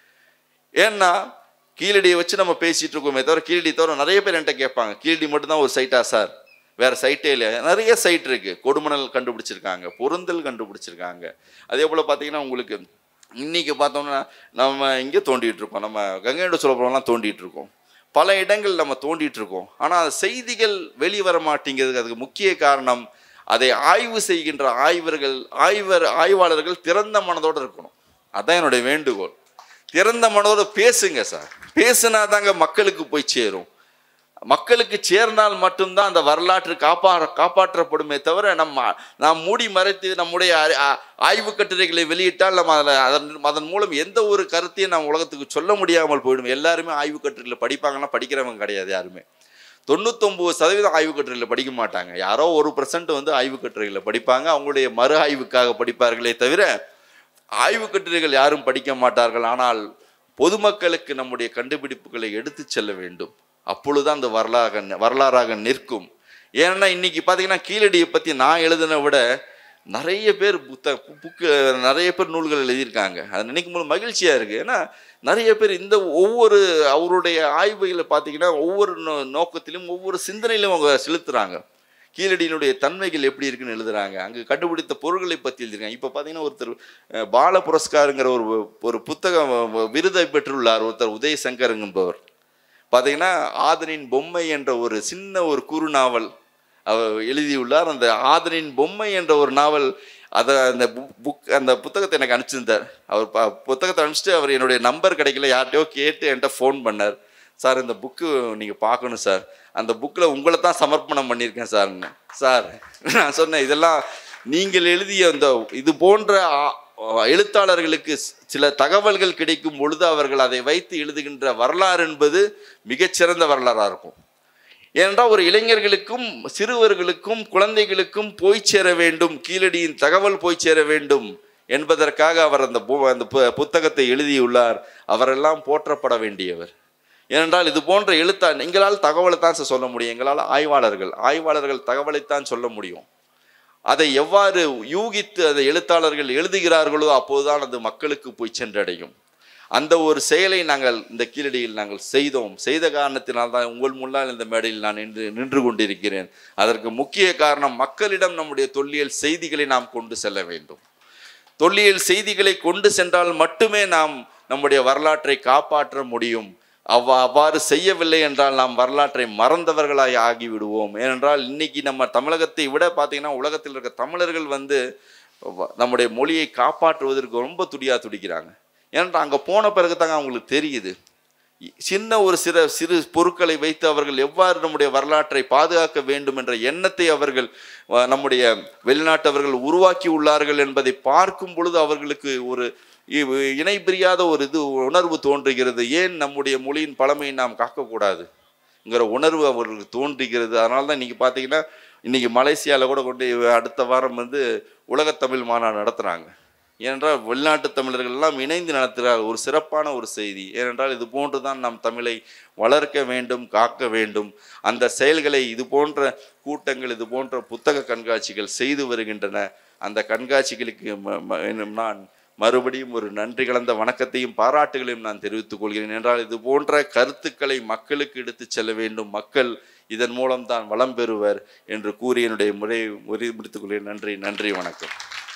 ஏன்னா கீழடியை வச்சு நம்ம பேசிட்டு இருக்கோமே தவிர கீழடி தவிர நிறைய பேர் என்கிட்ட கேட்பாங்க கீழடி மட்டும்தான் ஒரு சைட்டா சார் வேற சைட்டே இல்லை நிறைய சைட் இருக்கு கொடுமணல் கண்டுபிடிச்சிருக்காங்க பொருந்தல் கண்டுபிடிச்சிருக்காங்க அதே போல பார்த்தீங்கன்னா உங்களுக்கு இன்னைக்கு பார்த்தோம்னா நம்ம இங்கே தோண்டிட்டு இருக்கோம் நம்ம கங்கையோட சோழபுரம்லாம் தோண்டிட்டு இருக்கோம் பல இடங்கள் நம்ம தோண்டிட்டு இருக்கோம் ஆனால் செய்திகள் வெளிவர மாட்டேங்கிறதுக்கு அதுக்கு முக்கிய காரணம் அதை ஆய்வு செய்கின்ற ஆய்வர்கள் ஆய்வர் ஆய்வாளர்கள் திறந்த மனதோடு இருக்கணும் அதான் என்னுடைய வேண்டுகோள் திறந்த மனதோடு பேசுங்க சார் பேசுனா தாங்க மக்களுக்கு போய் சேரும் மக்களுக்கு சேர்ந்தால் மட்டும்தான் அந்த வரலாற்று காப்பா காப்பாற்றப்படுமே தவிர நம்ம நாம் மூடி மறைத்து நம்முடைய அறி- ஆ- ஆய்வு கட்டுரைகளை வெளியிட்டால் நம்ம அதில் அதன் அதன் மூலம் எந்த ஒரு கருத்தையும் நம்ம உலகத்துக்கு சொல்ல முடியாமல் போயிடும் எல்லாருமே ஆய்வு கட்டுரைகளை படிப்பாங்கன்னா படிக்கிறவங்க கிடையாது யாருமே தொண்ணூத்தொம்பது சதவீதம் ஆய்வு கட்டுரைகளை படிக்க மாட்டாங்க யாரோ ஒரு பர்சன்ட் வந்து ஆய்வு கட்டுரைகளை படிப்பாங்க அவங்களுடைய மறு ஆய்வுக்காக படிப்பார்களே தவிர ஆய்வு கட்டுரைகள் யாரும் படிக்க மாட்டார்கள் ஆனால் பொதுமக்களுக்கு நம்முடைய கண்டுபிடிப்புகளை எடுத்து செல்ல வேண்டும் அப்பொழுதுதான் அந்த வரலாறு வரலாறாக நிற்கும் ஏன்னா இன்னைக்கு பார்த்தீங்கன்னா கீழடியை பற்றி நான் எழுதின விட நிறைய பேர் புத்த புக்கு நிறைய பேர் நூல்கள் எழுதியிருக்காங்க அது நினைக்கும் போது மகிழ்ச்சியாக இருக்குது ஏன்னா நிறைய பேர் இந்த ஒவ்வொரு அவருடைய ஆய்வுகளை பார்த்தீங்கன்னா ஒவ்வொரு நோ நோக்கத்திலும் ஒவ்வொரு சிந்தனையிலும் அவங்க செலுத்துகிறாங்க கீழடியினுடைய தன்மைகள் எப்படி இருக்குன்னு எழுதுறாங்க அங்கு கண்டுபிடித்த பொருள்களை பற்றி எழுதிருக்காங்க இப்போ பார்த்தீங்கன்னா ஒருத்தர் அஹ், பால புரஸ்காருங்கிற ஒரு ஒரு புத்தகம் அஹ், விருதை பெற்றுள்ளார் ஒருத்தர் உதயசங்கர் என்பவர் பார்த்தீங்கன்னா ஆதனின் பொம்மை என்ற ஒரு சின்ன ஒரு குறுநாவல் அவர் எழுதியுள்ளார் அந்த ஆதனின் பொம்மை என்ற ஒரு நாவல் அதை அந்த புக் அந்த புத்தகத்தை எனக்கு அனுப்பிச்சிருந்தார் அவர் ப- புத்தகத்தை அனுப்பிச்சிட்டு அவர் என்னுடைய நம்பர் கிடைக்கல யார்கிட்டயோ கேட்டு என்கிட்ட ஃபோன் பண்ணார் சார் இந்த புக்கு நீங்கள் பார்க்கணும் சார் அந்த புக்கில் உங்களை தான் சமர்ப்பணம் பண்ணியிருக்கேன் சார்ன்னு சார் நான் சொன்னேன் இதெல்லாம் நீங்கள் எழுதிய அந்த இது போன்ற ஆ- எழுத்தாளர்களுக்கு ஸ்- சில தகவல்கள் கிடைக்கும் பொழுது அவர்கள் அதை வைத்து எழுதுகின்ற வரலாறு என்பது மிகச்சிறந்த வரலாறாக இருக்கும் ஏனென்றால் ஒரு இளைஞர்களுக்கும் சிறுவர்களுக்கும் குழந்தைகளுக்கும் போய் சேர வேண்டும் கீழடியின் தகவல் போய் சேர வேண்டும் என்பதற்காக அவர் அந்த பு- அந்த பு- புத்தகத்தை எழுதியுள்ளார் அவரெல்லாம் போற்றப்பட வேண்டியவர் ஏனென்றால் இது போன்ற எழுத்தா எங்களால் தகவலை தான் சார் சொல்ல முடியும் எங்களால் ஆய்வாளர்கள் ஆய்வாளர்கள் தகவலைத்தான் சொல்ல முடியும் அதை எவ்வாறு யூகித்து அந்த எழுத்தாளர்கள் எழுதுகிறார்களோ அப்போதுதான் அது மக்களுக்கு போய் சென்றடையும் அந்த ஒரு செயலை நாங்கள் இந்த கீழடியில் நாங்கள் செய்தோம் செய்த காரணத்தினால் தான் உங்கள் முன்னால் இந்த மேடையில் நான் நின்று நின்று கொண்டிருக்கிறேன் அதற்கு முக்கிய காரணம் மக்களிடம் நம்முடைய தொல்லியல் செய்திகளை நாம் கொண்டு செல்ல வேண்டும் தொல்லியல் செய்திகளை கொண்டு சென்றால் மட்டுமே நாம் நம்முடைய வரலாற்றை காப்பாற்ற முடியும் அவ்வா அவ்வாறு செய்யவில்லை என்றால் நாம் வரலாற்றை மறந்தவர்களாய் ஆகிவிடுவோம் ஏனென்றால் இன்னைக்கு நம்ம தமிழகத்தை விட பார்த்தீங்கன்னா உலகத்தில் இருக்க தமிழர்கள் வந்து வ- நம்முடைய மொழியை காப்பாற்றுவதற்கு ரொம்ப துடியா துடிக்கிறாங்க ஏனென்றால் அங்கே போன பிறகு தாங்க அவங்களுக்கு தெரியுது சின்ன ஒரு சிறு சிறு பொருட்களை வைத்து அவர்கள் எவ்வாறு நம்முடைய வரலாற்றை பாதுகாக்க வேண்டும் என்ற எண்ணத்தை அவர்கள் அஹ், நம்முடைய வெளிநாட்டவர்கள் உருவாக்கி உள்ளார்கள் என்பதை பார்க்கும் பொழுது அவர்களுக்கு ஒரு இ- இணை பிரியாத ஒரு இது உணர்வு தோன்றுகிறது ஏன் நம்முடைய மொழியின் பழமையை நாம் காக்கக்கூடாதுங்கிற உணர்வு அவர்களுக்கு தோன்றுகிறது அதனால தான் இன்னைக்கு பார்த்தீங்கன்னா இன்னைக்கு மலேசியாவில் கூட கொண்டு அடுத்த வாரம் வந்து உலகத்தமிழ் மாநாடு நடத்துகிறாங்க ஏனென்றால் வெளிநாட்டு தமிழர்கள் எல்லாம் இணைந்து நடத்துகிறார்கள் ஒரு சிறப்பான ஒரு செய்தி ஏனென்றால் இது போன்று தான் நாம் தமிழை வளர்க்க வேண்டும் காக்க வேண்டும் அந்த செயல்களை இது போன்ற கூட்டங்கள் இது போன்ற புத்தக கண்காட்சிகள் செய்து வருகின்றன அந்த கண்காட்சிகளுக்கு ம- ம- இன்னும் நான் மறுபடியும் ஒரு நன்றி கலந்த வணக்கத்தையும் பாராட்டுகளையும் நான் தெரிவித்துக் கொள்கிறேன் என்றால் இது போன்ற கருத்துக்களை மக்களுக்கு எடுத்துச் செல்ல வேண்டும் மக்கள் இதன் மூலம் தான் வளம் பெறுவர் என்று கூறி என்னுடைய முறை முறை முடித்துக் கொள்கிறேன் நன்றி நன்றி வணக்கம்